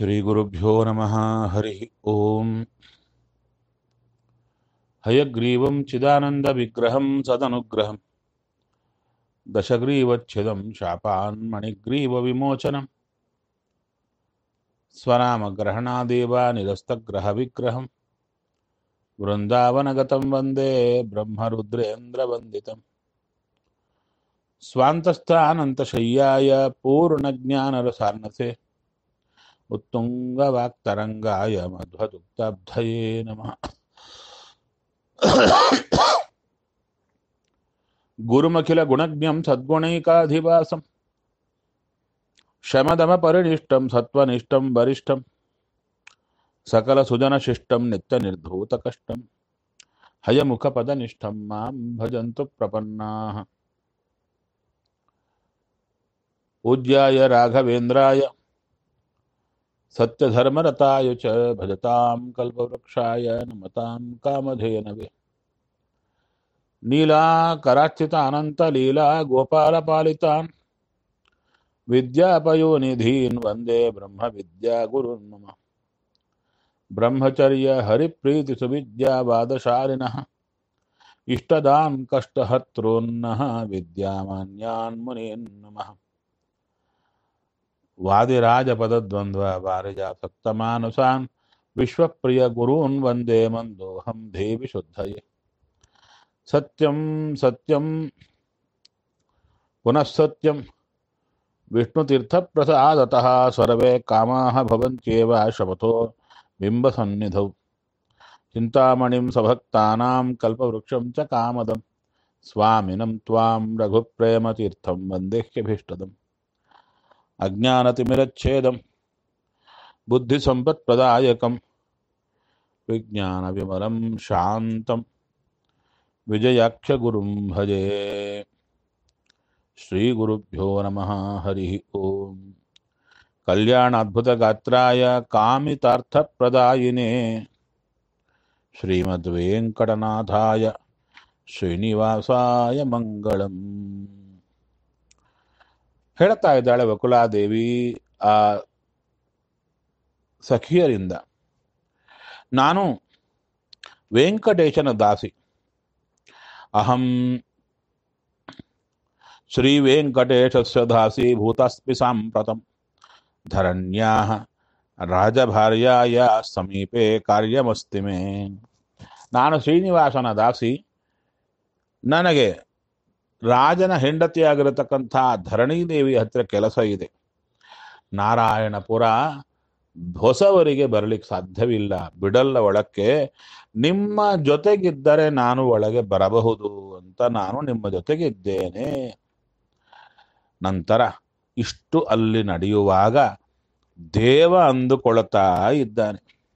श्रीगुरुभ्यो नमः हरिः ॐ हयग्रीवं चिदानन्दविग्रहं सदनुग्रहं दशग्रीवच्छिदं शापान्मणिग्रीवविमोचनं स्वनामग्रहणादेव निरस्तग्रहविग्रहं वृन्दावनगतं वन्दे ब्रह्मरुद्रेन्द्रवन्दितम् स्वान्तस्थानन्तशय्याय पूर्णज्ञानरसार्णसे उत्तुङ्गवाक्तरङ्गाय मध्वदुक्ताब्धये नमः गुरुमखिलगुणज्ञं सद्गुणैकाधिवासं शमदमपरिनिष्टं सत्त्वनिष्ठं वरिष्ठं सकलसुजनशिष्टं नित्यनिर्धूतकष्टं हयमुखपदनिष्ठं मां भजन्तु प्रपन्नाः पूज्याय राघवेन्द्राय सत्यधर्मरताय च भजतां कल्पवृक्षाय नमतां कामधेनवे नीलाकरार्चितानन्तलीला गोपालपालितान् विद्यापयोनिधीन् वन्दे ब्रह्मविद्यागुरुन् मम ब्रह्मचर्यहरिप्रीतिसुविद्यावादशालिनः इष्टदान् कष्टहर्तॄन्नः विद्यामान्यान् मुनीन् नमः वादिराजपदद्वन्द्ववारिजासक्तमानुसान् विश्वप्रियगुरून् वन्दे मन्दोऽहं देवि शुद्धये सत्यं सत्यं पुनः सत्यं विष्णुतीर्थप्रसादतः सर्वे कामाः भवन्त्येव शपथो बिम्बसन्निधौ चिन्तामणिं सभक्तानां कल्पवृक्षं च कामदं स्वामिनं त्वां रघुप्रेमतीर्थं वन्देह्यभीष्टदम् अज्ञानतिमिरच्छेदं बुद्धिसम्पत्प्रदायकं विज्ञानविमलं शान्तं विजयाख्यगुरुं भजे श्रीगुरुभ्यो नमः हरिः ॐ कल्याणाद्भुतगात्राय कामितार्थप्रदायिने श्रीमद्वेङ्कटनाथाय ಶ್ರೀನಿವಾಸಾಯ ಮಂಗಳಂ ಹೇಳ್ತಾ ಇದ್ದಾಳೆ ವಕುಲಾದೇವಿ ಆ ಸಖಿಯರಿಂದ ನಾನು ವೆಂಕಟೇಶನ ದಾಸಿ ಅಹಂ ಶ್ರೀ ವೆಂಕಟೇಶಸ್ಯ ದಾಸಿ ಭೂತಸ್ಮಿ ಸಾಂಪ್ರತಂ ಧರಣ್ಯಾ ರಾಜಭಾರ್ಯಾಯ ಸಮೀಪೆ ಕಾರ್ಯಮಸ್ತಿ ಮೇ ನಾನು ಶ್ರೀನಿವಾಸನ ದಾಸಿ ನನಗೆ ರಾಜನ ಹೆಂಡತಿಯಾಗಿರತಕ್ಕಂಥ ಧರಣೀದೇವಿ ಹತ್ತಿರ ಕೆಲಸ ಇದೆ ನಾರಾಯಣಪುರ ಹೊಸವರಿಗೆ ಬರಲಿಕ್ಕೆ ಸಾಧ್ಯವಿಲ್ಲ ಬಿಡಲ್ಲ ಒಳಕ್ಕೆ ನಿಮ್ಮ ಜೊತೆಗಿದ್ದರೆ ನಾನು ಒಳಗೆ ಬರಬಹುದು ಅಂತ ನಾನು ನಿಮ್ಮ ಜೊತೆಗಿದ್ದೇನೆ ನಂತರ ಇಷ್ಟು ಅಲ್ಲಿ ನಡೆಯುವಾಗ ದೇವ ಅಂದುಕೊಳ್ತಾ ಇದ್ದಾನೆ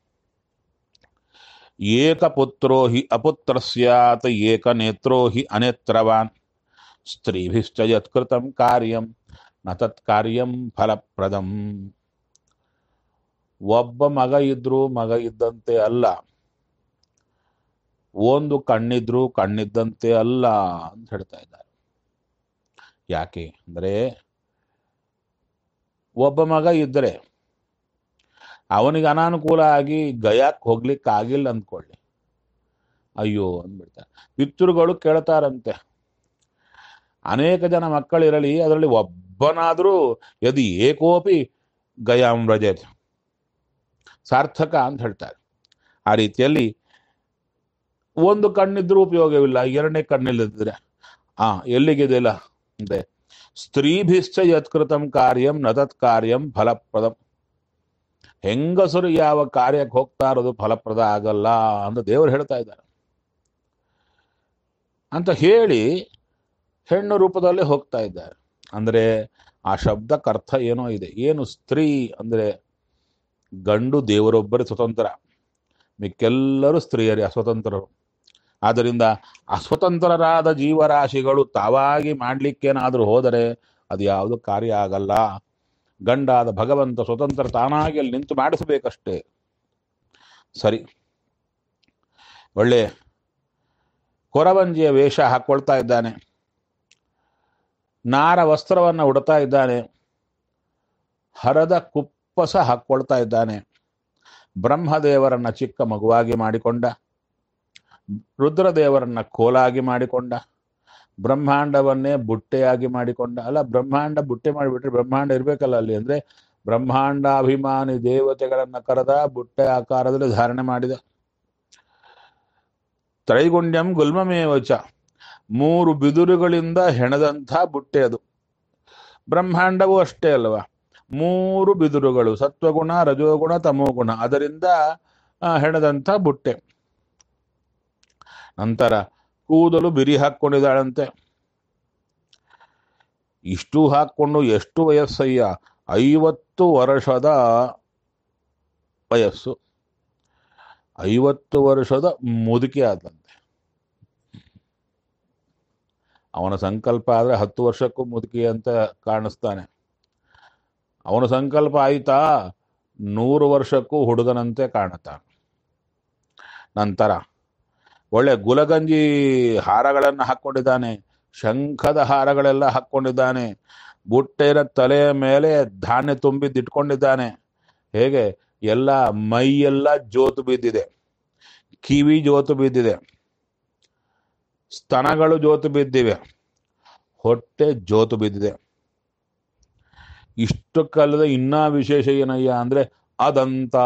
ಏಕಪುತ್ರೋ ಹಿ ಅಪುತ್ರಸ್ಯಾತ್ ಏಕನೇತ್ರೋ ಹಿ ಅನೇತ್ರವಾನ್ ಸ್ತ್ರೀಭಿಶ್ಚ ಯತ್ಕೃತಂ ಕಾರ್ಯಂ ನ ತತ್ ಕಾರ್ಯಂ ಫಲಪ್ರದಂ ಒಬ್ಬ ಮಗ ಇದ್ರು ಮಗ ಇದ್ದಂತೆ ಅಲ್ಲ ಒಂದು ಕಣ್ಣಿದ್ರು ಕಣ್ಣಿದ್ದಂತೆ ಅಲ್ಲ ಅಂತ ಹೇಳ್ತಾ ಇದ್ದಾರೆ ಯಾಕೆ ಅಂದ್ರೆ ಒಬ್ಬ ಮಗ ಇದ್ರೆ ಅವನಿಗೆ ಅನಾನುಕೂಲ ಆಗಿ ಗಯಾಕ್ ಹೋಗ್ಲಿಕ್ಕೆ ಆಗಿಲ್ಲ ಅಂದ್ಕೊಳ್ಳಿ ಅಯ್ಯೋ ಅಂದ್ಬಿಡ್ತಾರೆ ಪಿತೃಗಳು ಕೇಳ್ತಾರಂತೆ ಅನೇಕ ಜನ ಮಕ್ಕಳಿರಲಿ ಅದರಲ್ಲಿ ಒಬ್ಬನಾದರೂ ಯದಿ ಏಕೋಪಿ ಗಯಾಂ ವ್ರಜೇತ್ ಸಾರ್ಥಕ ಅಂತ ಹೇಳ್ತಾರೆ ಆ ರೀತಿಯಲ್ಲಿ ಒಂದು ಕಣ್ಣಿದ್ರೂ ಉಪಯೋಗವಿಲ್ಲ ಎರಡನೇ ಕಣ್ಣಿಲ್ಲದಿದ್ರೆ ಆ ಎಲ್ಲಿಗಿದೆಯಲ್ಲ ಅಂತೆ ಸ್ತ್ರೀಭಿಶ್ಚ ಯತ್ಕೃತಂ ಕಾರ್ಯಂ ನ ತತ್ ಕಾರ್ಯಂ ಫಲಪ್ರದಂ ಹೆಂಗಸರು ಯಾವ ಕಾರ್ಯಕ್ಕೆ ಹೋಗ್ತಾ ಇರೋದು ಫಲಪ್ರದ ಆಗಲ್ಲ ಅಂತ ದೇವರು ಹೇಳ್ತಾ ಇದ್ದಾರೆ ಅಂತ ಹೇಳಿ ಹೆಣ್ಣು ರೂಪದಲ್ಲಿ ಹೋಗ್ತಾ ಇದ್ದಾರೆ ಅಂದ್ರೆ ಆ ಶಬ್ದಕ್ಕೆ ಅರ್ಥ ಏನೋ ಇದೆ ಏನು ಸ್ತ್ರೀ ಅಂದ್ರೆ ಗಂಡು ದೇವರೊಬ್ಬರೇ ಸ್ವತಂತ್ರ ಮಿಕ್ಕೆಲ್ಲರೂ ಸ್ತ್ರೀಯರೇ ಅಸ್ವತಂತ್ರರು ಆದ್ದರಿಂದ ಅಸ್ವತಂತ್ರರಾದ ಜೀವರಾಶಿಗಳು ತಾವಾಗಿ ಮಾಡ್ಲಿಕ್ಕೇನಾದರೂ ಹೋದರೆ ಅದು ಯಾವುದು ಕಾರ್ಯ ಆಗಲ್ಲ ಗಂಡಾದ ಭಗವಂತ ಸ್ವತಂತ್ರ ತಾನಾಗಿ ಅಲ್ಲಿ ನಿಂತು ಮಾಡಿಸಬೇಕಷ್ಟೇ ಸರಿ ಒಳ್ಳೆ ಕೊರವಂಜಿಯ ವೇಷ ಹಾಕೊಳ್ತಾ ಇದ್ದಾನೆ ನಾರ ವಸ್ತ್ರವನ್ನು ಉಡ್ತಾ ಇದ್ದಾನೆ ಹರದ ಕುಪ್ ಉಪ್ಪಸ ಹಾಕ್ಕೊಳ್ತಾ ಇದ್ದಾನೆ ಬ್ರಹ್ಮದೇವರನ್ನ ಚಿಕ್ಕ ಮಗುವಾಗಿ ಮಾಡಿಕೊಂಡ ರುದ್ರದೇವರನ್ನ ಕೋಲಾಗಿ ಮಾಡಿಕೊಂಡ ಬ್ರಹ್ಮಾಂಡವನ್ನೇ ಬುಟ್ಟೆಯಾಗಿ ಮಾಡಿಕೊಂಡ ಅಲ್ಲ ಬ್ರಹ್ಮಾಂಡ ಬುಟ್ಟೆ ಮಾಡಿಬಿಟ್ರೆ ಬ್ರಹ್ಮಾಂಡ ಇರ್ಬೇಕಲ್ಲ ಅಲ್ಲಿ ಅಂದ್ರೆ ಬ್ರಹ್ಮಾಂಡಾಭಿಮಾನಿ ದೇವತೆಗಳನ್ನ ಕರೆದ ಬುಟ್ಟೆ ಆಕಾರದಲ್ಲಿ ಧಾರಣೆ ಮಾಡಿದ ತ್ರೈಗುಣ್ಯಂ ಗುಲ್ಮಮೇವಚ ಮೂರು ಬಿದುರುಗಳಿಂದ ಹೆಣದಂಥ ಬುಟ್ಟೆ ಅದು ಬ್ರಹ್ಮಾಂಡವೂ ಅಷ್ಟೇ ಅಲ್ವಾ ಮೂರು ಬಿದುರುಗಳು ಸತ್ವಗುಣ ರಜೋಗುಣ ತಮೋಗುಣ ಅದರಿಂದ ಆ, ಹೆಣದಂಥ ಬುಟ್ಟೆ ನಂತರ ಕೂದಲು ಬಿರಿ ಹಾಕ್ಕೊಂಡಿದ್ದಾಳಂತೆ ಇಷ್ಟು ಹಾಕ್ಕೊಂಡು ಎಷ್ಟು ವಯಸ್ಸಯ್ಯ ಐವತ್ತು ವರ್ಷದ ವಯಸ್ಸು ಐವತ್ತು ವರ್ಷದ ಮುದುಕಿ ಆದಂತೆ ಅವನ ಸಂಕಲ್ಪ ಆದ್ರೆ ಹತ್ತು ವರ್ಷಕ್ಕೂ ಮುದುಕಿ ಅಂತ ಕಾಣಿಸ್ತಾನೆ ಅವನ ಸಂಕಲ್ಪ ಆಯ್ತಾ ನೂರು ವರ್ಷಕ್ಕೂ ಹುಡುಗನಂತೆ ಕಾಣುತ್ತಾನೆ ನಂತರ ಒಳ್ಳೆ ಗುಲಗಂಜಿ ಹಾರಗಳನ್ನು ಹಾಕ್ಕೊಂಡಿದ್ದಾನೆ ಶಂಖದ ಹಾರಗಳೆಲ್ಲ ಹಾಕ್ಕೊಂಡಿದ್ದಾನೆ ಬುಟ್ಟೆನ ತಲೆಯ ಮೇಲೆ ಧಾನ್ಯ ತುಂಬಿದ್ದಿಟ್ಕೊಂಡಿದ್ದಾನೆ ಹೇಗೆ ಎಲ್ಲ ಮೈಯೆಲ್ಲ ಜೋತು ಬಿದ್ದಿದೆ ಕಿವಿ ಜೋತು ಬಿದ್ದಿದೆ ಸ್ತನಗಳು ಜೋತು ಬಿದ್ದಿವೆ ಹೊಟ್ಟೆ ಜೋತು ಬಿದ್ದಿದೆ ಇಷ್ಟು ಕಾಲದ ಇನ್ನೂ ವಿಶೇಷ ಏನಯ್ಯ ಅಂದ್ರೆ ಅದಂತ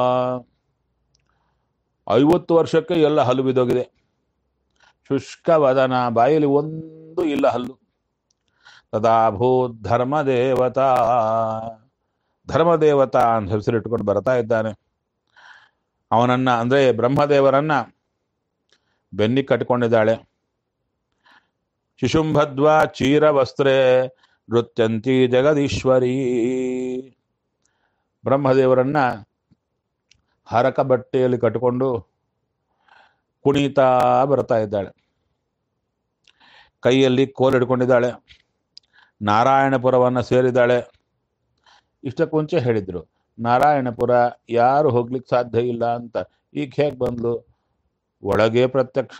ಐವತ್ತು ವರ್ಷಕ್ಕೆ ಎಲ್ಲ ಹಲ್ಲು ಬಿದ್ದೋಗಿದೆ ಶುಷ್ಕ ವದನ ಬಾಯಲ್ಲಿ ಒಂದು ಇಲ್ಲ ಹಲ್ಲು ತದಾಭೂತ್ ಧರ್ಮದೇವತಾ ಧರ್ಮದೇವತಾ ಅಂತ ಹೆಸರಿಟ್ಕೊಂಡು ಬರ್ತಾ ಇದ್ದಾನೆ ಅವನನ್ನ ಅಂದ್ರೆ ಬ್ರಹ್ಮದೇವರನ್ನ ಬೆನ್ನಿ ಕಟ್ಕೊಂಡಿದ್ದಾಳೆ ಶಿಶುಂಭದ್ವಾ ಚೀರ ವಸ್ತ್ರೇ ನೃತ್ಯಂತಿ ಜಗದೀಶ್ವರಿ ಬ್ರಹ್ಮದೇವರನ್ನ ಹರಕ ಬಟ್ಟೆಯಲ್ಲಿ ಕಟ್ಟಿಕೊಂಡು ಕುಣಿತಾ ಬರ್ತಾ ಇದ್ದಾಳೆ ಕೈಯಲ್ಲಿ ಕೋಲ್ ಹಿಡ್ಕೊಂಡಿದ್ದಾಳೆ ನಾರಾಯಣಪುರವನ್ನು ಸೇರಿದ್ದಾಳೆ ಇಷ್ಟಕ್ಕೆ ಮುಂಚೆ ಹೇಳಿದ್ರು ನಾರಾಯಣಪುರ ಯಾರು ಹೋಗ್ಲಿಕ್ಕೆ ಸಾಧ್ಯ ಇಲ್ಲ ಅಂತ ಈಗ ಹೇಗೆ ಬಂದ್ಲು ಒಳಗೆ ಪ್ರತ್ಯಕ್ಷ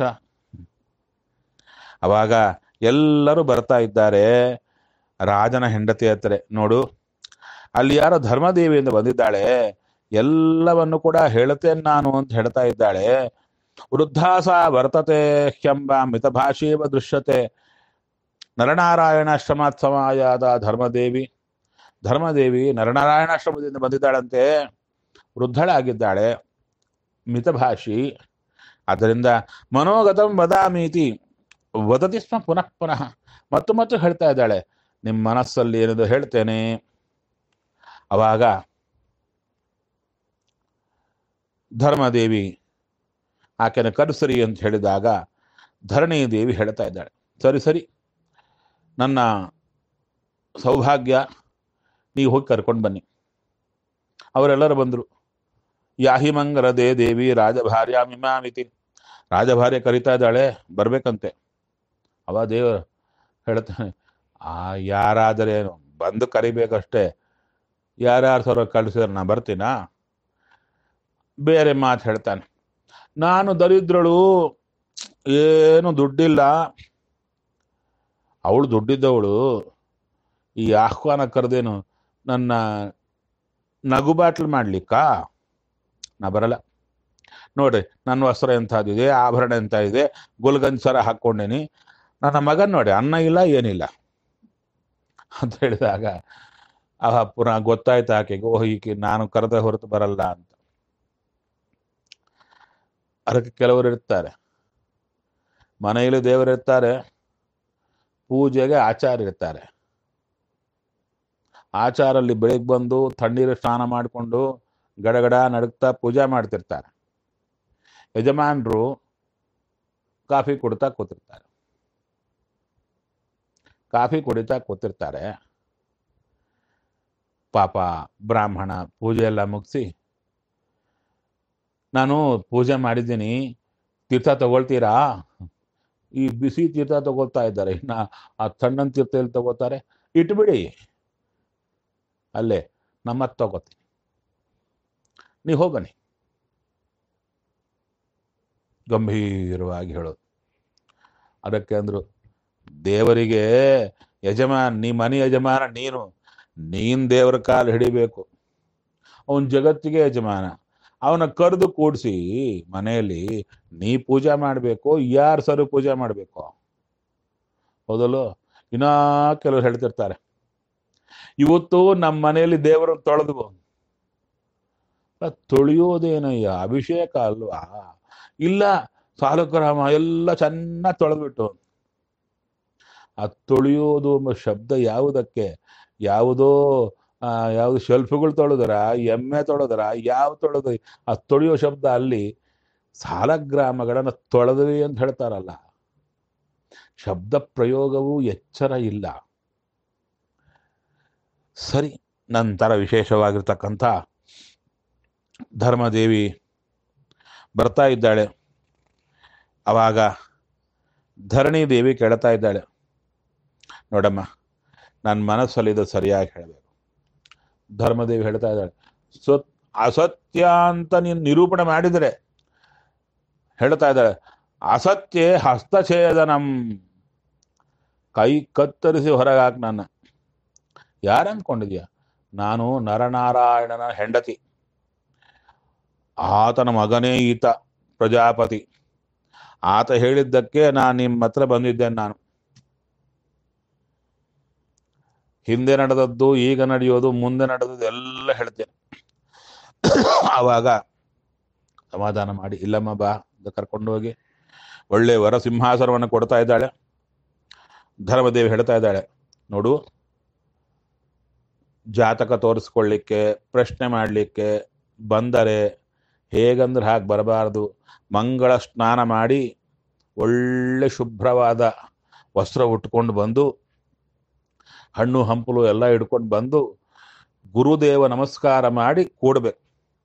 ಅವಾಗ ಎಲ್ಲರೂ ಬರ್ತಾ ಇದ್ದಾರೆ ರಾಜನ ಹೆಂಡತಿ ಹತ್ರ ನೋಡು ಅಲ್ಲಿ ಯಾರೋ ಧರ್ಮದೇವಿಯಿಂದ ಬಂದಿದ್ದಾಳೆ ಎಲ್ಲವನ್ನು ಕೂಡ ಹೇಳುತ್ತೇನೆ ನಾನು ಅಂತ ಹೇಳ್ತಾ ಇದ್ದಾಳೆ ವೃದ್ಧಾಸ ವರ್ತತೆ ಹ್ಯಂಬ ಮಿತಭಾಷೇವ ದೃಶ್ಯತೆ ನರನಾರಾಯಣಾಶ್ರಮಾತ್ ಸಮಾಯಾದ ಧರ್ಮದೇವಿ ಧರ್ಮದೇವಿ ನರನಾರಾಯಣಾಶ್ರಮದಿಂದ ಬಂದಿದ್ದಾಳಂತೆ ವೃದ್ಧಳಾಗಿದ್ದಾಳೆ ಮಿತಭಾಷಿ ಆದ್ದರಿಂದ ಮನೋಗತಂ ವದಾಮೀತಿ ವದತಿ ಸ್ಮ ಪುನಃ ಪುನಃ ಮತ್ತು ಮತ್ತು ಹೇಳ್ತಾ ಇದ್ದಾಳೆ ನಿಮ್ಮ ಮನಸ್ಸಲ್ಲಿ ಏನಿದೆ ಹೇಳ್ತೇನೆ ಅವಾಗ ಧರ್ಮದೇವಿ ಆಕೆನ ಕರೆಸರಿ ಅಂತ ಹೇಳಿದಾಗ ಧರಣಿ ದೇವಿ ಹೇಳ್ತಾ ಇದ್ದಾಳೆ ಸರಿ ಸರಿ ನನ್ನ ಸೌಭಾಗ್ಯ ನೀವು ಹೋಗಿ ಕರ್ಕೊಂಡು ಬನ್ನಿ ಅವರೆಲ್ಲರೂ ಬಂದರು ಯಾಹಿ ಮಂಗಲದೇ ದೇವಿ ರಾಜಭಾರ್ಯ ಮಿಮಾಮಿತಿ ರಾಜಭಾರ್ಯ ಕರಿತಾ ಇದ್ದಾಳೆ ಬರ್ಬೇಕಂತೆ ಅವ ದೇವ ಹೇಳ್ತಾನೆ ಆ ಯಾರಾದರೇನು ಬಂದು ಕರಿಬೇಕಷ್ಟೇ ಯಾರ್ಯಾರು ಸರ್ ಕಳಿಸಿದ್ರೆ ನಾ ಬರ್ತೀನಾ ಬೇರೆ ಮಾತು ಹೇಳ್ತಾನೆ ನಾನು ದರಿದ್ರಳು ಏನು ದುಡ್ಡಿಲ್ಲ ಅವಳು ದುಡ್ಡಿದ್ದವಳು ಈ ಆಹ್ವಾನ ಕರೆದೇನು ನನ್ನ ನಗು ಬಾಟ್ಲ್ ಮಾಡ್ಲಿಕ್ಕಾ ನಾ ಬರಲ್ಲ ನೋಡ್ರಿ ನನ್ನ ವಸ್ತ್ರ ಎಂಥದ್ದಿದೆ ಆಭರಣ ಎಂತ ಇದೆ ಗುಲ್ಗಂಜ್ ಸರ ಹಾಕ್ಕೊಂಡೇನಿ ನನ್ನ ಮಗನ್ ನೋಡಿ ಅನ್ನ ಇಲ್ಲ ಏನಿಲ್ಲ ಅಂತ ಹೇಳಿದಾಗ ಅವ ಪುನಃ ಗೊತ್ತಾಯ್ತು ಆಕೆಗೆ ಓಹ್ ಈಕೆ ನಾನು ಕರೆದ ಹೊರತು ಬರಲ್ಲ ಅಂತ ಅದಕ್ಕೆ ಕೆಲವರು ಇರ್ತಾರೆ ಮನೆಯಲ್ಲಿ ದೇವರಿರ್ತಾರೆ ಪೂಜೆಗೆ ಆಚಾರ ಇರ್ತಾರೆ ಆಚಾರಲ್ಲಿ ಬೆಳಿಗ್ಗೆ ಬಂದು ತಣ್ಣೀರು ಸ್ನಾನ ಮಾಡಿಕೊಂಡು ಗಡಗಡ ನಡುಕ್ತಾ ಪೂಜೆ ಮಾಡ್ತಿರ್ತಾರೆ ಯಜಮಾನರು ಕಾಫಿ ಕುಡ್ತಾ ಕೂತಿರ್ತಾರೆ ಕಾಫಿ ಕುಡಿತಾ ಕೂತಿರ್ತಾರೆ ಪಾಪ ಬ್ರಾಹ್ಮಣ ಪೂಜೆ ಎಲ್ಲ ಮುಗಿಸಿ ನಾನು ಪೂಜೆ ಮಾಡಿದ್ದೀನಿ ತೀರ್ಥ ತಗೊಳ್ತೀರಾ ಈ ಬಿಸಿ ತೀರ್ಥ ತಗೊಳ್ತಾ ಇದ್ದಾರೆ ಇನ್ನ ಆ ತಣ್ಣನ್ ತೀರ್ಥ ಎಲ್ಲಿ ತಗೋತಾರೆ ಇಟ್ಬಿಡಿ ಅಲ್ಲೇ ನಮ್ಮತ್ ತಗೋತೀನಿ ನೀವು ಹೋಗನಿ ಗಂಭೀರವಾಗಿ ಹೇಳೋದು ಅದಕ್ಕೆ ಅಂದ್ರು ದೇವರಿಗೆ ಯಜಮಾನ್ ನೀ ಮನೆ ಯಜಮಾನ ನೀನು ನೀನ್ ದೇವರ ಕಾಲು ಹಿಡಿಬೇಕು ಅವನ ಜಗತ್ತಿಗೆ ಯಜಮಾನ ಅವನ ಕರೆದು ಕೂಡಿಸಿ ಮನೆಯಲ್ಲಿ ನೀ ಪೂಜೆ ಮಾಡಬೇಕು ಯಾರು ಸರು ಪೂಜೆ ಮಾಡಬೇಕು ಹೌದಲ್ಲೋ ಇನ್ನ ಕೆಲವರು ಹೇಳ್ತಿರ್ತಾರೆ ಇವತ್ತು ನಮ್ಮ ಮನೆಯಲ್ಲಿ ದೇವರನ್ನು ತೊಳೆದು ತೊಳೆಯೋದೇನಯ್ಯ ಅಭಿಷೇಕ ಅಲ್ವಾ ಇಲ್ಲ ಸಾಲುಗ್ರಾಮ ಎಲ್ಲ ಚೆನ್ನಾಗಿ ತೊಳೆದ್ಬಿಟ್ಟು ಆ ತೊಳೆಯೋದು ಎಂಬ ಶಬ್ದ ಯಾವುದಕ್ಕೆ ಯಾವುದೋ ಆ, ಯಾವುದು ಶೆಲ್ಫ್ಗಳು ತೊಳೆದರ ಎಮ್ಮೆ ತೊಳೆದರ ಯಾವ ತೊಳೆದ ಆ ತೊಳೆಯೋ ಶಬ್ದ ಅಲ್ಲಿ ಸಾಲಗ್ರಾಮಗಳನ್ನ ತೊಳೆದ್ವಿ ಅಂತ ಹೇಳ್ತಾರಲ್ಲ ಶಬ್ದ ಪ್ರಯೋಗವೂ ಎಚ್ಚರ ಇಲ್ಲ ಸರಿ ನಂತರ ವಿಶೇಷವಾಗಿರ್ತಕ್ಕಂಥ ಧರ್ಮದೇವಿ ಬರ್ತಾ ಇದ್ದಾಳೆ ಅವಾಗ ಧರಣಿ ದೇವಿ ಕೇಳ್ತಾ ಇದ್ದಾಳೆ ನೋಡಮ್ಮ ನನ್ನ ಮನಸ್ಸಲ್ಲಿ ಇದು ಸರಿಯಾಗಿ ಹೇಳಬೇಕು ಧರ್ಮದೇವಿ ಹೇಳ್ತಾ ಇದ್ದಾಳೆ ಸತ್ ಅಸತ್ಯ ಅಂತ ನೀನು ನಿರೂಪಣೆ ಮಾಡಿದರೆ ಹೇಳ್ತಾ ಇದ್ದಾಳೆ ಅಸತ್ಯ ಹಸ್ತಛೇದನಂ ಕೈ ಕತ್ತರಿಸಿ ಹೊರಗಾಕ್ ನನ್ನ ಯಾರು ಅಂದ್ಕೊಂಡಿದ್ಯಾ ನಾನು ನರನಾರಾಯಣನ ಹೆಂಡತಿ ಆತನ ಮಗನೇ ಈತ ಪ್ರಜಾಪತಿ ಆತ ಹೇಳಿದ್ದಕ್ಕೆ ನಾನು ನಿಮ್ಮ ಹತ್ರ ಬಂದಿದ್ದೇನೆ ನಾನು ಹಿಂದೆ ನಡೆದದ್ದು ಈಗ ನಡೆಯೋದು ಮುಂದೆ ನಡೆದದ್ದು ಎಲ್ಲ ಹೇಳ್ತೇನೆ ಆವಾಗ ಸಮಾಧಾನ ಮಾಡಿ ಇಲ್ಲಮ್ಮ ಬಾ ಅಂತ ಕರ್ಕೊಂಡು ಹೋಗಿ ಒಳ್ಳೆ ವರ ಸಿಂಹಾಸನವನ್ನು ಕೊಡ್ತಾ ಇದ್ದಾಳೆ ಧರ್ಮದೇವಿ ಹೇಳ್ತಾ ಇದ್ದಾಳೆ ನೋಡು ಜಾತಕ ತೋರಿಸ್ಕೊಳ್ಳಿಕ್ಕೆ ಪ್ರಶ್ನೆ ಮಾಡಲಿಕ್ಕೆ ಬಂದರೆ ಹೇಗಂದ್ರೆ ಹಾಗೆ ಬರಬಾರ್ದು ಮಂಗಳ ಸ್ನಾನ ಮಾಡಿ ಒಳ್ಳೆ ಶುಭ್ರವಾದ ವಸ್ತ್ರ ಉಟ್ಕೊಂಡು ಬಂದು ಹಣ್ಣು ಹಂಪಲು ಎಲ್ಲ ಹಿಡ್ಕೊಂಡು ಬಂದು ಗುರುದೇವ ನಮಸ್ಕಾರ ಮಾಡಿ ಕೂಡ್ಬೇಕು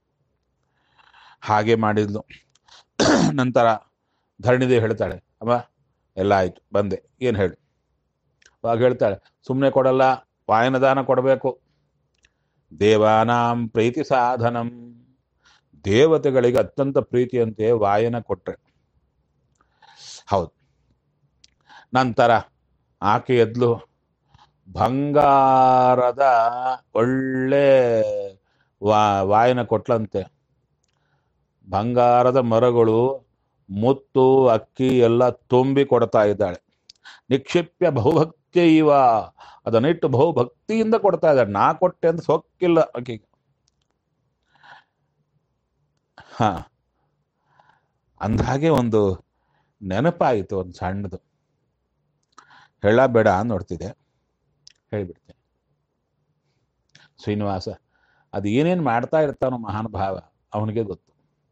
ಹಾಗೆ ಮಾಡಿದ್ಲು ನಂತರ ಧರಣಿದೇವಿ ಹೇಳ್ತಾಳೆ ಅಮ್ಮ ಎಲ್ಲ ಆಯ್ತು ಬಂದೆ ಏನು ಹೇಳು ಅವಾಗ ಹೇಳ್ತಾಳೆ ಸುಮ್ಮನೆ ಕೊಡಲ್ಲ ವಾಯನದಾನ ಕೊಡಬೇಕು ದೇವಾನಾಂ ಪ್ರೀತಿ ಸಾಧನಂ ದೇವತೆಗಳಿಗೆ ಅತ್ಯಂತ ಪ್ರೀತಿಯಂತೆ ವಾಯನ ಕೊಟ್ರೆ ಹೌದು ನಂತರ ಆಕೆ ಎದ್ಲು ಬಂಗಾರದ ಒಳ್ಳೆ ವಾ ವಾಯನ ಕೊಟ್ಲಂತೆ ಬಂಗಾರದ ಮರಗಳು ಮುತ್ತು ಅಕ್ಕಿ ಎಲ್ಲ ತುಂಬಿ ಕೊಡ್ತಾ ಇದ್ದಾಳೆ ನಿಕ್ಷಿಪ್ಯ ಬಹುಭಕ್ತಿ ಇವ ಅದನ್ನಿಟ್ಟು ಬಹುಭಕ್ತಿಯಿಂದ ಕೊಡ್ತಾ ಇದ್ದಾಳೆ ನಾ ಕೊಟ್ಟೆ ಅಂತ ಸೊಕ್ಕಿಲ್ಲ ಆಕೆಗೆ ಹಾ ಅಂದ್ಹಾಗೆ ಒಂದು ನೆನಪಾಯಿತು ಒಂದು ಸಣ್ಣದು ಹೇಳ ಬೇಡ ನೋಡ್ತಿದೆ ಹೇಳಿಬಿಡ್ತೇನೆ ಶ್ರೀನಿವಾಸ ಅದು ಏನೇನು ಮಾಡ್ತಾ ಇರ್ತಾನೋ ಮಹಾನುಭಾವ ಅವನಿಗೆ ಗೊತ್ತು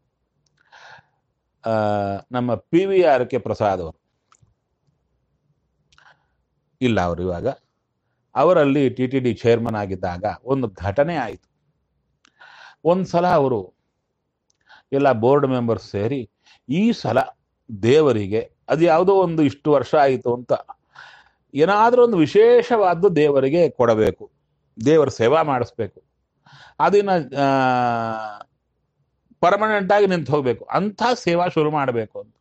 ಆ, ನಮ್ಮ P V R K Prasad ಅವರು ಇಲ್ಲ ಅವರು ಇವಾಗ ಅವರಲ್ಲಿ ಟಿ ಟಿ ಡಿ ಚೇರ್ಮನ್ ಆಗಿದ್ದಾಗ ಒಂದು ಘಟನೆ ಆಯಿತು ಒಂದು ಸಲ ಅವರು ಎಲ್ಲ ಬೋರ್ಡ್ ಮೆಂಬರ್ಸ್ ಸೇರಿ ಈ ಸಲ ದೇವರಿಗೆ ಅದು ಯಾವುದೋ ಒಂದು ಇಷ್ಟು ವರ್ಷ ಆಯಿತು ಅಂತ ಏನಾದರೂ ಒಂದು ವಿಶೇಷವಾದ್ದು ದೇವರಿಗೆ ಕೊಡಬೇಕು ದೇವರ ಸೇವಾ ಮಾಡಿಸ್ಬೇಕು ಅದನ್ನ ಪರ್ಮನೆಂಟ್ ಆಗಿ ನಿಂತು ಹೋಗ್ಬೇಕು ಅಂಥ ಸೇವಾ ಶುರು ಮಾಡಬೇಕು ಅಂತ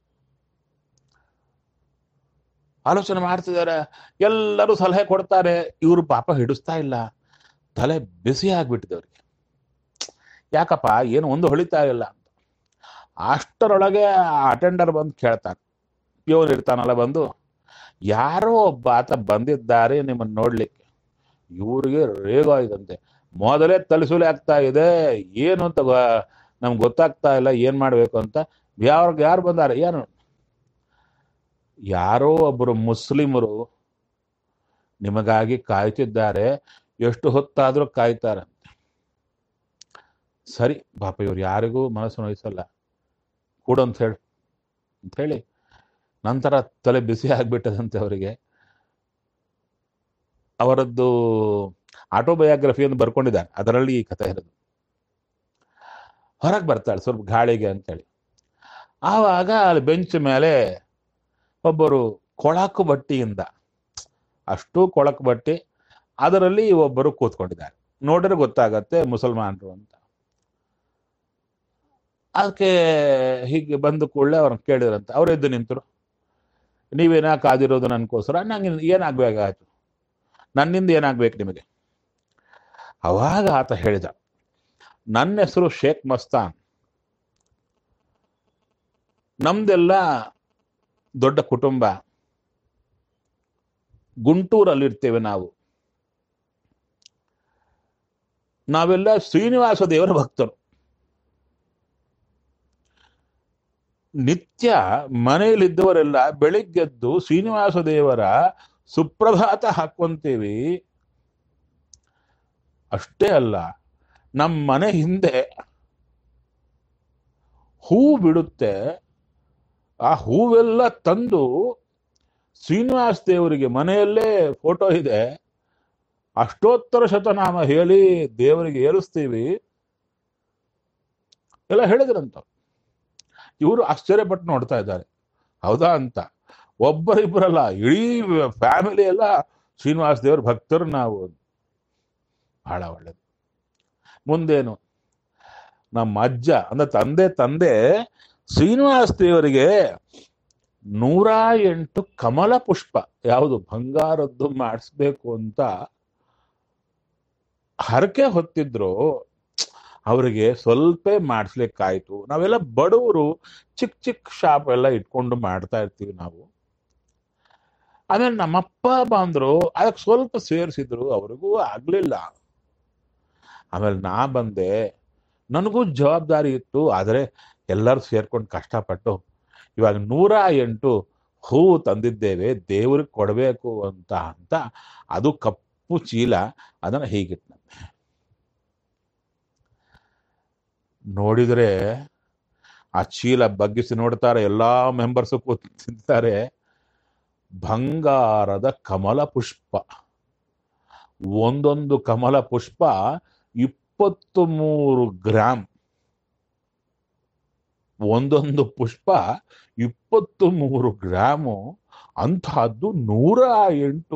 ಆಲೋಚನೆ ಮಾಡ್ತಿದ್ದಾರೆ ಎಲ್ಲರೂ ಸಲಹೆ ಕೊಡ್ತಾರೆ ಇವರು ಪಾಪ ಹಿಡಿಸ್ತಾ ಇಲ್ಲ ತಲೆ ಬಿಸಿ ಆಗ್ಬಿಟ್ಟಿದೆ ಅವ್ರಿಗೆ ಯಾಕಪ್ಪ ಏನು ಒಂದು ಹೊಳಿತಾ ಇಲ್ಲ ಅಂತ ಅಷ್ಟರೊಳಗೆ ಅಟೆಂಡರ್ ಬಂದು ಕೇಳ್ತಾನೆ ಪ್ಯೂನ್ ಇರ್ತಾನಲ್ಲ ಬಂದು ಯಾರೋ ಒಬ್ಬ ಆತ ಬಂದಿದ್ದಾರೆ ನಿಮ್ಮನ್ನು ನೋಡ್ಲಿಕ್ಕೆ ಇವ್ರಿಗೆ ರೇಗೋ ಇದಂತೆ ಮೊದಲೇ ತಲೆಸುಲಿ ಆಗ್ತಾ ಇದೆ ಏನು ಅಂತ ಗೊ- ನಮ್ಗೆ ಗೊತ್ತಾಗ್ತಾ ಇಲ್ಲ ಏನ್ ಮಾಡ್ಬೇಕು ಅಂತ ಯಾರು ಯಾರು ಬಂದಾರೆ ಏನು ಯಾರೋ ಒಬ್ಬರು ಮುಸ್ಲಿಮರು ನಿಮಗಾಗಿ ಕಾಯ್ತಿದ್ದಾರೆ ಎಷ್ಟು ಹೊತ್ತಾದ್ರೂ ಕಾಯ್ತಾರಂತೆ ಸರಿ ಪಾಪ ಇವ್ರು ಯಾರಿಗೂ ಮನಸ್ಸು ನೋಯಿಸಲ್ಲ ಕೊಡು ಅಂತ ಹೇಳಿ ಅಂತ ಹೇಳಿ ನಂತರ ತಲೆ ಬಿಸಿ ಆಗ್ಬಿಟ್ಟದಂತೆ ಅವರಿಗೆ ಅವರದ್ದು ಆಟೋಬಯೋಗ್ರಫಿಯನ್ನು ಬರ್ಕೊಂಡಿದ್ದಾರೆ ಅದರಲ್ಲಿ ಈ ಕಥೆ ಇರೋದು ಹೊರಗೆ ಬರ್ತಾಳೆ ಸ್ವಲ್ಪ ಗಾಳಿಗೆ ಅಂತೇಳಿ ಆವಾಗ ಅಲ್ಲಿ ಬೆಂಚ್ ಮೇಲೆ ಒಬ್ಬರು ಕೊಳಕು ಬಟ್ಟಿಯಿಂದ ಅಷ್ಟು ಕೊಳಕು ಬಟ್ಟಿ ಅದರಲ್ಲಿ ಒಬ್ಬರು ಕೂತ್ಕೊಂಡಿದ್ದಾರೆ ನೋಡಿದ್ರೆ ಗೊತ್ತಾಗತ್ತೆ ಮುಸಲ್ಮಾನರು ಅಂತ ಅದಕ್ಕೆ ಹೀಗೆ ಬಂದ ಕೂಡಲೇ ಅವ್ರನ್ನ ಕೇಳಿದ್ರಂತೆ ಅವ್ರು ಎದ್ದು ನಿಂತರು ನೀವೇನ ಕಾದಿರೋದು ನನಗೋಸ್ಕರ ನಂಗೆ ಏನಾಗಬೇಕಾಯ್ತು ನನ್ನಿಂದ ಏನಾಗ್ಬೇಕು ನಿಮಗೆ ಅವಾಗ ಆತ ಹೇಳಿದ ನನ್ನ ಹೆಸರು ಶೇಖ್ ಮಸ್ತಾನ್ ನಮ್ದೆಲ್ಲ ದೊಡ್ಡ ಕುಟುಂಬ ಗುಂಟೂರಲ್ಲಿರ್ತೇವೆ ನಾವು ನಾವೆಲ್ಲ ಶ್ರೀನಿವಾಸ ದೇವರ ಭಕ್ತರು ನಿತ್ಯ ಮನೆಯಲ್ಲಿದ್ದವರೆಲ್ಲ ಬೆಳಿಗ್ಗೆದ್ದು ಶ್ರೀನಿವಾಸ ದೇವರ ಸುಪ್ರಭಾತ ಹಾಕೊಂತೀವಿ ಅಷ್ಟೇ ಅಲ್ಲ ನಮ್ಮ ಮನೆ ಹಿಂದೆ ಹೂ ಬಿಡುತ್ತೆ ಆ ಹೂವೆಲ್ಲ ತಂದು ಶ್ರೀನಿವಾಸ ದೇವರಿಗೆ ಮನೆಯಲ್ಲೇ ಫೋಟೋ ಇದೆ ಅಷ್ಟೋತ್ತರ ಶತನಾಮ ಹೇಳಿ ದೇವರಿಗೆ ಏರಿಸ್ತೀವಿ ಎಲ್ಲ ಹೇಳಿದ್ರಂತ ಇವರು ಆಶ್ಚರ್ಯಪಟ್ಟು ನೋಡ್ತಾ ಇದ್ದಾರೆ ಹೌದಾ ಅಂತ ಒಬ್ಬರಿಬ್ಬರಲ್ಲ ಇಡೀ ಫ್ಯಾಮಿಲಿ ಎಲ್ಲ ಶ್ರೀನಿವಾಸ ದೇವರ ಭಕ್ತರು ನಾವು ಬಹಳ ಒಳ್ಳೇದು ಮುಂದೇನು ನಮ್ಮ ಅಜ್ಜ ಅಂದ್ರೆ ತಂದೆ ತಂದೆ ಶ್ರೀನಿವಾಸ ದೇವರಿಗೆ ನೂರ ಎಂಟು ಕಮಲ ಪುಷ್ಪ ಯಾವುದು ಬಂಗಾರದ್ದು ಮಾಡಿಸ್ಬೇಕು ಅಂತ ಹರಕೆ ಹೊತ್ತಿದ್ರು ಅವರಿಗೆ ಸ್ವಲ್ಪ ಮಾಡಿಸ್ಲಿಕ್ಕಾಯ್ತು ನಾವೆಲ್ಲ ಬಡವರು ಚಿಕ್ಕ ಚಿಕ್ಕ ಶಾಪ್ ಎಲ್ಲ ಇಟ್ಕೊಂಡು ಮಾಡ್ತಾ ಇರ್ತೀವಿ ನಾವು ಆಮೇಲೆ ನಮ್ಮಪ್ಪ ಬಂದ್ರು ಅದಕ್ಕೆ ಸ್ವಲ್ಪ ಸೇರಿಸಿದ್ರು ಅವ್ರಿಗೂ ಆಗ್ಲಿಲ್ಲ ಆಮೇಲೆ ನಾ ಬಂದೆ ನನಗೂ ಜವಾಬ್ದಾರಿ ಇತ್ತು ಆದರೆ ಎಲ್ಲರೂ ಸೇರ್ಕೊಂಡು ಕಷ್ಟಪಟ್ಟು ಇವಾಗ ನೂರ ಎಂಟು ಹೂವು ತಂದಿದ್ದೇವೆ ದೇವ್ರಿಗೆ ಕೊಡಬೇಕು ಅಂತ ಅಂತ ಅದು ಕಪ್ಪು ಚೀಲ ಅದನ್ನು ಹೀಗಿಟ್ಟು ನೋಡಿದ್ರೆ ಆ ಚೀಲ ಬಗ್ಗಿಸಿ ನೋಡ್ತಾರೆ ಎಲ್ಲಾ ಮೆಂಬರ್ಸ್ ಕೂತಿದ್ದಾರೆ ಬಂಗಾರದ ಕಮಲ ಪುಷ್ಪ ಒಂದೊಂದು ಕಮಲ ಪುಷ್ಪ ಇಪ್ಪತ್ತು ಮೂರು ಗ್ರಾಮ್ ಒಂದೊಂದು ಪುಷ್ಪ ಇಪ್ಪತ್ತು ಮೂರು ಗ್ರಾಮು ಅಂತಹದ್ದು ನೂರ ಎಂಟು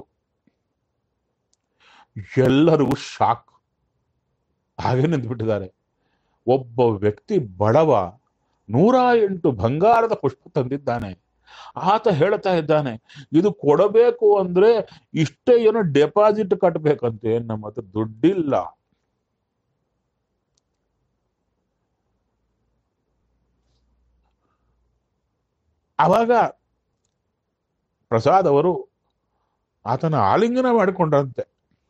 ಎಲ್ಲರಿಗೂ ಶಾಕ್ ಹಾಗೆ ನಿಂತ್ಬಿಟ್ಟಿದ್ದಾರೆ ಒಬ್ಬ ವ್ಯಕ್ತಿ ಬಡವ ನೂರ ಎಂಟು ಬಂಗಾರದ ಪುಷ್ಪ ತಂದಿದ್ದಾನೆ ಆತ ಹೇಳ್ತಾ ಇದ್ದಾನೆ ಇದು ಕೊಡಬೇಕು ಅಂದ್ರೆ ಇಷ್ಟೇ ಏನೋ ಡೆಪಾಸಿಟ್ ಕಟ್ಟಬೇಕಂತೆ ನಮ್ಮ ಹತ್ರ ದುಡ್ಡಿಲ್ಲ ಆವಾಗ ಪ್ರಸಾದ್ ಅವರು ಆತನ ಆಲಿಂಗನ ಮಾಡಿಕೊಂಡ್ರಂತೆ